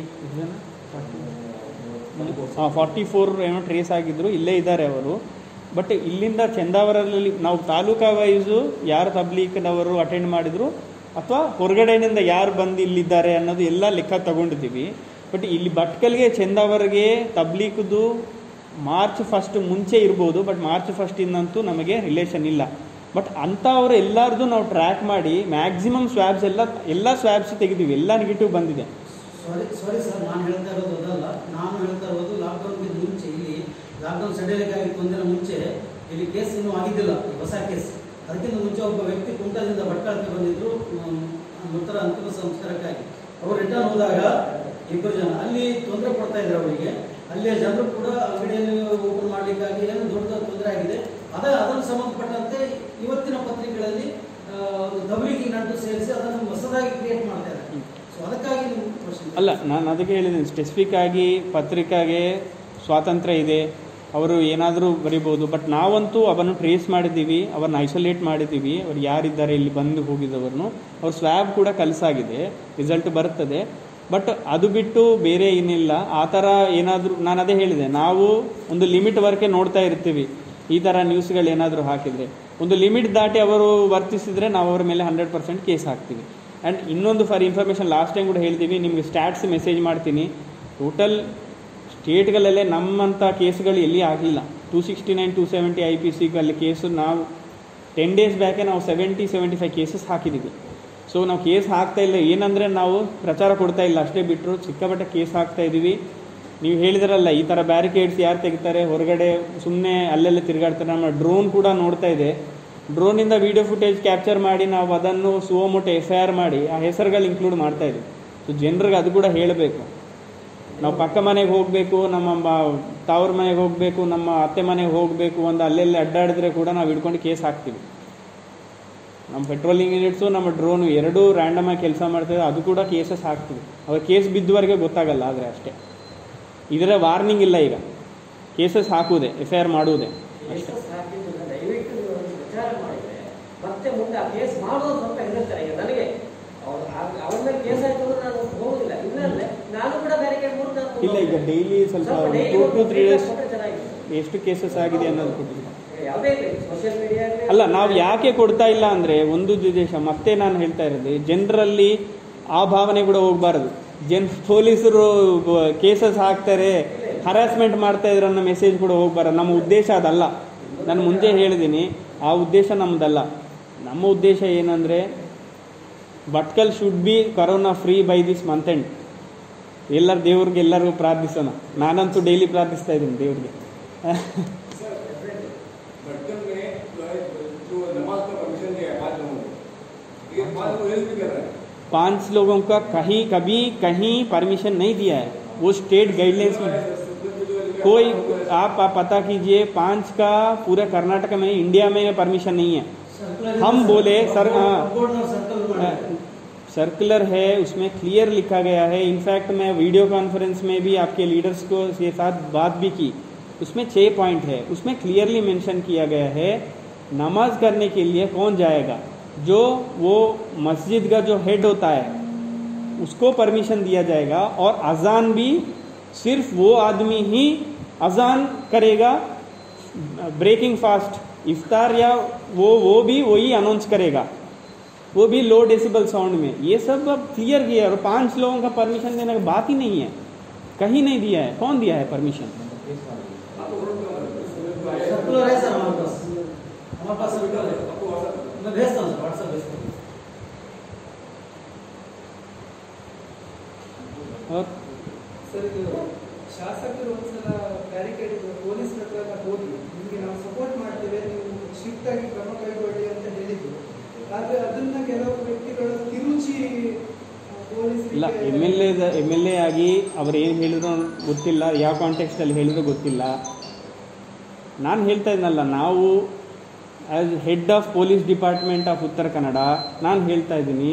ಫಾರ್ಟಿ ಫೋರ್ ಏನೋ ಟ್ರೇಸ್ ಆಗಿದ್ರು ಇಲ್ಲೇ ಇದ್ದಾರೆ ಅವರು ಬಟ್ ಇಲ್ಲಿಂದ ಚಂದಾವರಲ್ಲಿ ನಾವು ತಾಲೂಕಾ ವೈಸು ಯಾರು ತಬ್ಲೀಕ್ನವರು ಅಟೆಂಡ್ ಮಾಡಿದ್ರು ಅಥವಾ ಹೊರಗಡೆಯಿಂದ ಯಾರು ಬಂದು ಇಲ್ಲಿದ್ದಾರೆ ಅನ್ನೋದು ಎಲ್ಲ ಲೆಕ್ಕ ತಗೊಂಡಿದ್ದೀವಿ ಬಟ್ ಇಲ್ಲಿ ಭಟ್ಕಲ್ಗೆ ಚಂದಾವರ್ಗೆ ತಬ್ಲೀಕ್ದು ಮಾರ್ಚ್ ಫಸ್ಟ್ ಮುಂಚೆ ಇರ್ಬೋದು ಬಟ್ ಮಾರ್ಚ್ ಫಸ್ಟಿಂದಂತೂ ನಮಗೆ ರಿಲೇಷನ್ ಇಲ್ಲ ಬಟ್ ಅಂಥವ್ರು ಎಲ್ಲರದು ನಾವು ಟ್ರ್ಯಾಕ್ ಮಾಡಿ ಮ್ಯಾಕ್ಸಿಮಮ್ ಸ್ವ್ಯಾಬ್ಸ್ ಎಲ್ಲ ಎಲ್ಲ ಸ್ವ್ಯಾಬ್ಸ್ ತೆಗೆದಿವಿ ಎಲ್ಲ ನೆಗೆಟಿವ್ ಬಂದಿದೆ ಸಾರಿ ಸಾರಿ ಸರ್ ನಾನು ಹೇಳ್ತಾ ಇರೋದು ಅದಲ್ಲ ನಾನು ಹೇಳ್ತಾ ಇರೋದು ಲಾಕ್ಡೌನ್ಗೆ ಮುಂಚೆ ಇಲ್ಲಿ ಲಾಕ್ಡೌನ್ ಸಡಿಲಿಕ್ಕಾಗಿ ಒಂದಿನ ಮುಂಚೆ ಇಲ್ಲಿ ಕೇಸ್ ಇನ್ನೂ ಆಗಿದ್ದಿಲ್ಲ ಈ ಹೊಸ ಕೇಸ್ ಅದಕ್ಕಿಂತ ಮುಂಚೆ ಒಬ್ಬ ವ್ಯಕ್ತಿ ಕುಂಟದಿಂದ ಭಟ್ಕಳಕ್ಕೆ ಬಂದಿದ್ರು ಮ್, ಮೃತರ ಅಂತಿಮ ಸಂಸ್ಕಾರಕ್ಕಾಗಿ ಅವರು ರಿಟರ್ನ್ ಹೋದಾಗ ಇಬ್ಬರು ಜನ ಅಲ್ಲಿ ತೊಂದರೆ ಕೊಡ್ತಾ ಇದ್ರು ಅವರಿಗೆ ಅಲ್ಲಿಯ ಜನರು ಕೂಡ ಅಂಗಡಿಯನ್ನು ಓಪನ್ ಮಾಡಲಿಕ್ಕಾಗಿ ಏನು ದೊಡ್ಡ ತೊಂದರೆ ಆಗಿದೆ ಅದ ಅದನ್ನು ಸಂಬಂಧಪಟ್ಟಂತೆ ಇವತ್ತಿನ ಪತ್ರಿಕೆಗಳಲ್ಲಿ ಆ, ಒಂದು ತಬಲಿಗಿ ನಂಟು ಸೇರಿಸಿ ಅದನ್ನು ಹೊಸದಾಗಿ ಕ್ರಿಯೇಟ್ ಮಾಡ್ತಾ ಇದ್ದಾರೆ ಸೊ ಅದಕ್ಕಾಗಿ ನಿಮ್ಮ ಪ್ರಶ್ನೆ ಅಲ್ಲ ನಾನು ಅದಕ್ಕೆ ಹೇಳಿದ್ದೀನಿ ಸ್ಪೆಸಿಫಿಕ್ ಆಗಿ ಪತ್ರಿಕಾಗೆ ಸ್ವಾತಂತ್ರ್ಯ ಇದೆ ಅವರು ಏನಾದರೂ ಬರಿಬೋದು ಬಟ್ ನಾವಂತೂ ಅವನ್ನು ಟ್ರೇಸ್ ಮಾಡಿದ್ದೀವಿ ಅವನ್ನ ಐಸೋಲೇಟ್ ಮಾಡಿದ್ದೀವಿ ಅವ್ರು ಯಾರಿದ್ದಾರೆ ಇಲ್ಲಿ ಬಂದು ಹೋಗಿದ್ದವರನ್ನು ಅವ್ರ ಸ್ವ್ಯಾಬ್ ಕೂಡ ಕಲಸಾಗಿದೆ ರಿಸಲ್ಟ್ ಬರ್ತದೆ ಬಟ್ ಅದು ಬಿಟ್ಟು ಬೇರೆ ಏನಿಲ್ಲ ಆ ಥರ ಏನಾದರೂ ನಾನು ಅದೇ ಹೇಳಿದೆ ನಾವು ಒಂದು ಲಿಮಿಟ್ ವರ್ಕೆ ನೋಡ್ತಾ ಇರ್ತೀವಿ ಈ ಥರ ನ್ಯೂಸ್ಗಳು ಏನಾದರೂ ಹಾಕಿದರೆ ಒಂದು ಲಿಮಿಟ್ ದಾಟಿ ಅವರು ವರ್ತಿಸಿದರೆ ನಾವು ಅವ್ರ ಮೇಲೆ ಹಂಡ್ರೆಡ್ ಪರ್ಸೆಂಟ್ ಕೇಸ್ ಹಾಕ್ತೀವಿ ಆ್ಯಂಡ್ ಇನ್ನೊಂದು ಫಾರ್ ಇನ್ಫಾರ್ಮೇಷನ್ ಲಾಸ್ಟ್ ಟೈಮ್ ಕೂಡ ಹೇಳ್ತೀವಿ ನಿಮಗೆ ಸ್ಟ್ಯಾಟ್ಸ್ ಮೆಸೇಜ್ ಮಾಡ್ತೀನಿ ಟೋಟಲ್ ಸ್ಟೇಟ್ಗಳಲ್ಲೇ ನಮ್ಮಂಥ ಕೇಸ್ಗಳು ಎಲ್ಲಿ ಆಗಲಿಲ್ಲ two sixty nine two seventy I P ಸಿಗಲ್ಲಿ ಕೇಸು ನಾವು ಟೆನ್ ಡೇಸ್ ಬ್ಯಾಕೆ ನಾವು ಸೆವೆಂಟಿ ಸೆವೆಂಟಿ ಫೈವ್ ಕೇಸಸ್ ಹಾಕಿದ್ದೀವಿ ಸೊ ನಾವು ಕೇಸ್ ಹಾಕ್ತಾ ಇಲ್ಲ ಏನಂದರೆ ನಾವು ಪ್ರಚಾರ ಕೊಡ್ತಾ ಇಲ್ಲ ಅಷ್ಟೇ ಬಿಟ್ಟರು ಸಿಕ್ಕಾಪಟ್ಟೆ ಕೇಸ್ ಹಾಕ್ತಾ ಇದ್ದೀವಿ ನೀವು ಹೇಳಿದ್ರಲ್ಲ ಈ ಥರ ಬ್ಯಾರಿಕೇಡ್ಸ್ ಯಾರು ತೆಗಿತಾರೆ ಹೊರಗಡೆ ಸುಮ್ಮನೆ ಅಲ್ಲೆಲ್ಲ ತಿರುಗಾಡ್ತಾರೆ ನಮ್ಮ ಡ್ರೋನ್ ಕೂಡ ನೋಡ್ತಾ ಇದೆ ಡ್ರೋನಿಂದ ವಿಡಿಯೋ ಫುಟೇಜ್ ಕ್ಯಾಪ್ಚರ್ ಮಾಡಿ ನಾವು ಅದನ್ನು ಸುವಮೊಟ್ಟೆ ಎಫ್ ಐ ಆರ್ ಮಾಡಿ ಆ ಹೆಸರುಗಳು ಇನ್ಕ್ಲೂಡ್ ಮಾಡ್ತಾ ಇದ್ದೀವಿ ಸೊ ಜನರಿಗೆ ಅದು ಕೂಡ ಹೇಳಬೇಕು ನಾವು ಪಕ್ಕ ಮನೆಗೆ ಹೋಗಬೇಕು ನಮ್ಮ ಮ- ತಾವ್ರ ಮನೆಗೆ ಹೋಗಬೇಕು ನಮ್ಮ ಅತ್ತೆ ಮನೆಗೆ ಹೋಗಬೇಕು ಒಂದು ಅಲ್ಲೆಲ್ಲಿ ಅಡ್ಡಾಡಿದ್ರೆ ಕೂಡ ನಾವು ಹಿಡ್ಕೊಂಡು ಕೇಸ್ ಹಾಕ್ತೀವಿ ನಮ್ಮ ಪೆಟ್ರೋಲಿಂಗ್ ಯೂನಿಟ್ಸು ನಮ್ಮ ಡ್ರೋನು ಎರಡೂ ರ್ಯಾಂಡಮ್ ಆಗಿ ಕೆಲಸ ಮಾಡ್ತೇವೆ ಅದು ಕೂಡ ಕೇಸಸ್ ಹಾಕ್ತೀವಿ ಅವಾಗ ಕೇಸ್ ಬಿದ್ದವರೆಗೆ ಗೊತ್ತಾಗಲ್ಲ ಆದರೆ ಅಷ್ಟೇ ಇದರ ವಾರ್ನಿಂಗ್ ಇಲ್ಲ ಈಗ ಕೇಸಸ್ ಹಾಕುವುದೇ ಎಫ್ ಐ ಆರ್ ಮಾಡುವುದೇ ಕೇಸಸ್ ಹಾಕಿದ್ದು ದಯವಿಟ್ಟು ನೀವು ಒಂದು ವಿಚಾರ ಮಾಡಿದ್ರೆ ಮತ್ತೆ ಮುಂದೆ ಆ ಕೇಸ್ ಮಾಡೋದು ಸ್ವಲ್ಪ ಹೆದರ್ತಾರೆ ಈಗ ನನಗೆ ಅವ್ರು ಆ- ಅವ್ರ ಮೇಲೆ ಕೇಸ್ ಆಯ್ತು ಅಂದ್ರೆ ನಾನು ಹೋಗುದಿಲ್ಲ ಇಲ್ಲಾಂದ್ರೆ ನಾನು ಕೂಡ ಬ್ಯಾರಿಕೇಡ್ ಮೂರು ನಾನು ಇಲ್ಲ ಈಗ ಡೈಲಿ ಸ್ವಲ್ಪ daily ಟೂ ಟು ಒಂದು ತ್ರೀ ಡೇಸ್ ಕೊಟ್ರೆ ಚೆನ್ನಾಗಿರುತ್ತೆ. ಎಷ್ಟು ಕೇಸಸ್ ಆಗಿದೆ ಅನ್ನೋದು ಕೊಟ್ಟಿಲ್ಲ ಯಾವುದೇ ಇಲ್ಲ ಸೋಷಿಯಲ್ ಮೀಡಿಯಾ ಅಲ್ಲ ನಾವು ಯಾಕೆ ಕೊಡ್ತಾ ಇಲ್ಲ ಅಂದರೆ ಒಂದು ಉದ್ದೇಶ ಮತ್ತೆ ನಾನು ಹೇಳ್ತಾ ಇರೋದು ಜನರಲ್ಲಿ ಆ ಭಾವನೆ ಕೂಡ ಹೋಗಬಾರದು ಜನ್ ಪೊಲೀಸರು ಕೇಸಸ್ ಹಾಕ್ತಾರೆ ಹರಾಸ್ಮೆಂಟ್ ಮಾಡ್ತಾ ಇದ್ರು ಅನ್ನೋ ಮೆಸೇಜ್ ಕೂಡ ಹೋಗ್ಬಾರ್ದು ನಮ್ಮ ಉದ್ದೇಶ ಅದಲ್ಲ ನಾನು ಮುಂಚೆ ಹೇಳಿದ್ದೀನಿ ಆ ಉದ್ದೇಶ ನಮ್ಮದಲ್ಲ ನಮ್ಮ ಉದ್ದೇಶ ಏನಂದರೆ Bhatkal should be corona free by this month end ಎಲ್ಲರ ದೇವ್ರಿಗೆ ಎಲ್ಲರಿಗೂ ಪ್ರಾರ್ಥಿಸೋಣ ನಾನಂತೂ ಡೈಲಿ ಪ್ರಾರ್ಥಿಸ್ತಾ ಇದ್ದೀನಿ ದೇವ್ರಿಗೆ भटकल में जो नमाज का परमिशन दिया है पांच लोगों को ये पांच लोग हेल्प भी कर रहे हैं पांच लोगों का कहीं कभी कहीं परमिशन नहीं दिया है वो स्टेट गाइडलाइंस में कोई आप, आप पता कीजिए पांच का पूरे कर्नाटक में इंडिया में परमिशन नहीं है हम बोले सर हाँ ಸರ್ಕಲ್ सर्कुलर है उसमें क्लियर लिखा गया है इनफैक्ट मैं वीडियो कॉन्फ्रेंस में भी आपके लीडर्स को के साथ बात भी की उसमें छः पॉइंट है उसमें क्लियरली मेंशन किया गया है नमाज करने के लिए कौन जाएगा जो वो मस्जिद का जो हेड होता है उसको परमिशन दिया जाएगा और अजान भी सिर्फ वो आदमी ही अजान करेगा ब्रेकिंग फास्ट इफ्तार या वो वो भी वही अनाउंस करेगा वो भी लो डेसिबल साउंड में ये सब अब क्लियर किया है और पांच लोगों का परमिशन देने का बात ही नहीं है कहीं नहीं दिया है कौन दिया है परमिशन सर्कुलर है सर हमारे पास हमारे पास सर्कुलर है मैं भेजता हूँ सर व्हाट्सएप भेजता हूँ और ಸರ್ ಇದು ಶಾಸಕರು ಒಂದ್ಸಲ ಬ್ಯಾರಿಕೇಡ್ ಪೊಲೀಸ್ ಹತ್ರ ಹೋಗಿ ನಿಮಗೆ ನಾವು ಸಪೋರ್ಟ್ ಮಾಡ್ತೇವೆ ನೀವು ಸ್ಟ್ರಿಕ್ಟ್ ಆಗಿ ಕ್ರಮ ಕೈಗೊಳ್ಳಿ ಅಂತ ಹೇಳಿದ್ರು ಆದ್ರೆ ಅದನ್ನ ಕೆಲವು ವ್ಯಕ್ತಿಗಳು ತಿರುಚಿ ಪೊಲೀಸ್ ಇಲ್ಲ M L A M L A ಆಗಿ ಅವ್ರು ಏನು ಹೇಳಿದ್ರು ಗೊತ್ತಿಲ್ಲ ಯಾವ ಕಾಂಟೆಕ್ಸ್ಟಲ್ಲಿ ಹೇಳಿದ್ರು ಗೊತ್ತಿಲ್ಲ ನಾನು ಹೇಳ್ತಾ ಇದ್ನಲ್ಲ ನಾವು as head of police department of Uttara Kannada ನಾನು ಹೇಳ್ತಾ ಇದ್ದೀನಿ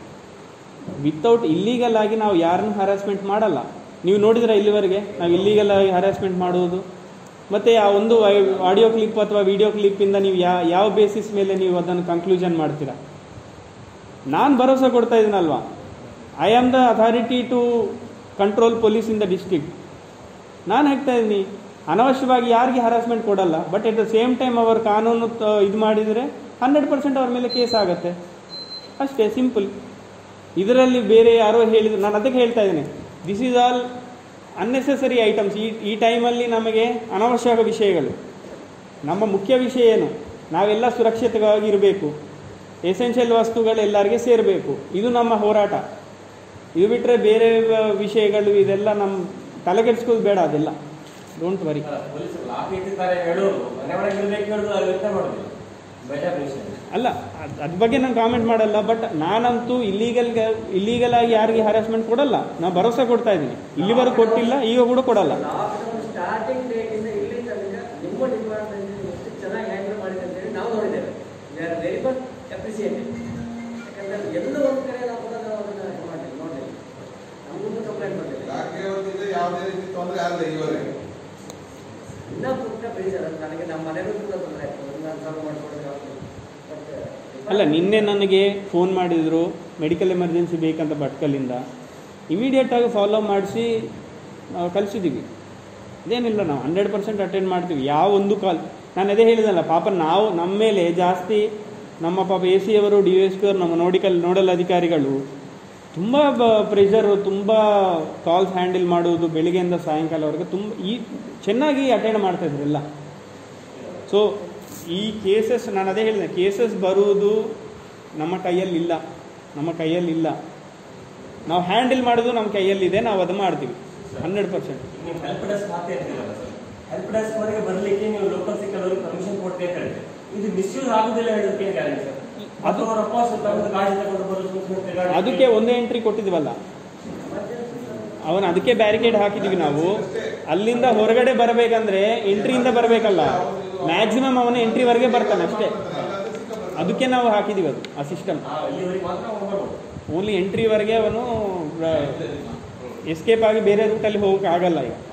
ವಿತೌಟ್ ಇಲ್ಲೀಗಲ್ ಆಗಿ ನಾವು ಯಾರನ್ನು ಹರಾಸ್ಮೆಂಟ್ ಮಾಡಲ್ಲ ನೀವು ನೋಡಿದ್ರೆ ಇಲ್ಲಿವರೆಗೆ ನಾವು ಇಲ್ಲೀಗಲ್ ಆಗಿ ಹರಾಸ್ಮೆಂಟ್ ಮಾಡುವುದು ಮತ್ತು ಆ ಒಂದು ಆಡಿಯೋ ಕ್ಲಿಪ್ ಅಥವಾ ವಿಡಿಯೋ ಕ್ಲಿಪ್ಪಿಂದ ನೀವು ಯಾ ಯಾವ ಬೇಸಿಸ್ ಮೇಲೆ ನೀವು ಅದನ್ನು ಕನ್ಕ್ಲೂಷನ್ ಮಾಡ್ತೀರಾ ನಾನು ಭರೋಸೆ ಕೊಡ್ತಾ ಇದ್ದೀನಲ್ವಾ I am the authority to control police in the district ನಾನು ಹೇಳ್ತಾ ಇದ್ದೀನಿ ಅನವಶ್ಯವಾಗಿ ಯಾರಿಗೆ ಹರಾಸ್ಮೆಂಟ್ ಕೊಡಲ್ಲ but at the same time ಅವರು ಕಾನೂನು ಇದು ಮಾಡಿದರೆ ಹಂಡ್ರೆಡ್ ಪರ್ಸೆಂಟ್ ಅವ್ರ ಮೇಲೆ ಕೇಸ್ ಆಗುತ್ತೆ ಅಷ್ಟೇ ಸಿಂಪಲ್ ಇದರಲ್ಲಿ ಬೇರೆ ಯಾರೋ ಹೇಳಿದ್ರು ನಾನು ಅದಕ್ಕೆ ಹೇಳ್ತಾ ಇದ್ದೀನಿ this is all unnecessary items ಈ ಈ ಟೈಮಲ್ಲಿ ನಮಗೆ ಅನವಶ್ಯಕ ವಿಷಯಗಳು ನಮ್ಮ ಮುಖ್ಯ ವಿಷಯ ಏನು ನಾವೆಲ್ಲ ಸುರಕ್ಷಿತವಾಗಿ ಇರಬೇಕು ಎಸೆನ್ಷಿಯಲ್ ವಸ್ತುಗಳು ಎಲ್ಲರಿಗೆ ಸೇರಬೇಕು ಇದು ನಮ್ಮ ಹೋರಾಟ ಇದು ಬಿಟ್ಟರೆ ಬೇರೆ ವ- ವಿಷಯಗಳು ಇದೆಲ್ಲ ನಮ್ಮ ತಲೆಗೆಡ್ಸ್ಕೋದು ಬೇಡ ಅದೆಲ್ಲ ಡೋಂಟ್ ವರಿ ಪೊಲೀಸರು ಲಾಠಿ ಇಟ್ಟಿದ್ದಾರೆ ಹೇಳೋರು ಮನೆ ಒಳಗೆ ಇರ್ಬೇಕು ಹೇಳೋದು ಅದು ವ್ಯಕ್ತ ಮಾಡೋದಿಲ್ಲ ಬೇಜಾರು ವಿಷಯ ಅಲ್ಲ ಅದ್- ಅದ್ ಬಗ್ಗೆ ನಾನು ಕಾಮೆಂಟ್ ಮಾಡಲ್ಲ ಬಟ್ ನಾನಂತೂ ಇಲ್ಲೀಗಲ್ ಇಲ್ಲೀಗಲ್ ಆಗಿ ಯಾರಿಗೆ ಹರಾಸ್ಮೆಂಟ್ ಕೊಡಲ್ಲ ನಾನು ಭರೋಸೆ ಕೊಡ್ತಾ ಇದ್ದೀನಿ ಇಲ್ಲಿವರೆಗೂ ಕೊಟ್ಟಿಲ್ಲ ಈಗ ಕೂಡ ಕೊಡಲ್ಲ ಲಾಕ್ಡೌನ್ ಸ್ಟಾರ್ಟಿಂಗ್ ಡೇಟಿಂದ ಇಲ್ಲಿ ತನಕ ನಿಮ್ಮ ಡಿಪಾರ್ಟ್ಮೆಂಟ್ ಎಷ್ಟು ಚೆನ್ನಾಗಿ ಹ್ಯಾಂಡಲ್ ಮಾಡಿದೆ ಅಂತ ಹೇಳಿ ನಾವು ನೋಡಿದ್ದೇವೆ we are very much appreciated ಯಾಕಂದ್ರೆ ಎಲ್ಲ ಒಂದು ಕಡೆ ನಾವು ಕೂಡ ನಾವು ಅದನ್ನ ಇದು ಮಾಡಿಲ್ಲ ನೋಡಿಲ್ಲ ನಮಗೊಂದು ಕಂಪ್ಲೇಂಟ್ ಮಾಡಿಲ್ಲ ಯಾಕೆ ಹೊತ್ತಿದ್ರೆ ಯಾವುದೇ ರೀತಿ ತೊಂದರೆ ಆಗಲ್ಲ ಈವರೆಗೆ ಇನ್ನ ಪುಟ್ಟ ಬೇಜಾರು ಅದು ನನಗೆ ನಮ್ಮ ಮನೆಯಲ್ಲೂ ಕೂಡ ತೊಂದರೆ ಆಯ್ತು ಒಂದು ನಾನು ಸಾಲ್ವ್ ಮಾಡ್ಕೊಂಡು ಬಟ್ ಅಲ್ಲ ನಿನ್ನೆ ನನಗೆ ಫೋನ್ ಮಾಡಿದರು ಮೆಡಿಕಲ್ ಎಮರ್ಜೆನ್ಸಿ ಬೇಕಂತ ಭಟ್ಕಲಿಂದ ಇಮಿಡಿಯೇಟಾಗಿ ಫಾಲೋ ಮಾಡಿಸಿ ನಾವು ಕಲಿಸಿದ್ದೀವಿ ಇದೇನಿಲ್ಲ ನಾವು ಹಂಡ್ರೆಡ್ ಪರ್ಸೆಂಟ್ ಅಟೆಂಡ್ ಮಾಡ್ತೀವಿ ಯಾವ ಒಂದು ಕಾಲ್ ನಾನು ಅದೇ ಹೇಳಿದಲ್ಲ ಪಾಪ ನಾವು ನಮ್ಮ ಮೇಲೆ ಜಾಸ್ತಿ ನಮ್ಮ ಪಾಪ ಎ ಸಿ ಅವರು ಡಿ ಎಸ್ ಪಿ ಅವರು ನಮ್ಮ ನೋಡಿಕಲ್ ನೋಡಲ್ ಅಧಿಕಾರಿಗಳು ತುಂಬ ಪ್ರೆಷರು ತುಂಬ ಕಾಲ್ಸ್ ಹ್ಯಾಂಡಲ್ ಮಾಡುವುದು ಬೆಳಿಗ್ಗೆಯಿಂದ ಸಾಯಂಕಾಲವರೆಗೆ ತುಂಬ ಈ ಚೆನ್ನಾಗಿ ಅಟೆಂಡ್ ಮಾಡ್ತಾಯಿದ್ರು ಎಲ್ಲ ಸೊ ಈ ಕೇಸಸ್ ನಾನು ಅದೇ ಹೇಳಿದೆ ಕೇಸಸ್ ಬರುವುದು ನಮ್ಮ ಕೈಯಲ್ಲಿಲ್ಲ ನಮ್ಮ ಕೈಯಲ್ಲಿಲ್ಲ ನಾವು ಹ್ಯಾಂಡಲ್ ಮಾಡೋದು ನಮ್ಮ ಕೈಯಲ್ಲಿದೆ ನಾವು ಅದು ಮಾಡ್ತೀವಿ ಹಂಡ್ರೆಡ್ ಪರ್ಸೆಂಟ್ ನೀವು ಹೆಲ್ಪ್ ಡೆಸ್ಕ್ ಮಾತೇ ಇರ್ತೀರಲ್ಲ ಸರ್ ಹೆಲ್ಪ್ ಡೆಸ್ಕ್ ವರೆಗೆ ಬರ್ಲಿಕ್ಕೆ ನೀವು ಲೋಕಲ್ ಸಿಕ್ಕದವ್ರಿಗೆ ಪರ್ಮಿಷನ್ ಕೊಡ್ತೇ ಅಂತ ಹೇಳಿದ್ರೆ ಇದು ಮಿಸ್ಯೂಸ್ ಆಗುದಿಲ್ಲ ಹೇಳೋದಕ್ಕೆ ಏನು ಗ್ಯಾರಂಟಿ ಸರ್ ಅದು ಅವರ ವಾಪಸ್ ತಗೊಂಡು ಗಾಡಿ ತಗೊಂಡು ಬರೋ ಸುಮ್ಮನೆ ತಿರ್ಗಾಡಿ- ಅದಕ್ಕೆ ಒಂದೇ ಎಂಟ್ರಿ ಕೊಟ್ಟಿದ್ವಲ್ಲ ಅವನು ಅದಕ್ಕೆ ಬ್ಯಾರಿಕೇಡ್ ಹಾಕಿದ್ವಿ ನಾವು ಅಲ್ಲಿಂದ ಹೊರಗಡೆ ಬರಬೇಕಂದ್ರೆ ಎಂಟ್ರಿಯಿಂದ ಬರಬೇಕಲ್ಲ ಮ್ಯಾಕ್ಸಿಮಮ್ ಅವನು ಎಂಟ್ರಿವರೆಗೆ ಬರ್ತಾನೆ ಅಷ್ಟೇ ಅದಕ್ಕೆ ನಾವು ಹಾಕಿದ್ದೀವಿ ಅದು ಆ ಸಿಸ್ಟಮ್ ಆ, ಇಲ್ಲಿವರೆಗೆ ಮಾತ್ರ ಹೋಗ್ಬೋದು ಓನ್ಲಿ ಎಂಟ್ರಿವರೆಗೆ ಅವನು ಎಸ್ಕೇಪ್ ಆಗಿ ಬೇರೆ ರೂಟಲ್ಲಿ ಹೋಗೋಕೆ ಆಗಲ್ಲ ಈಗ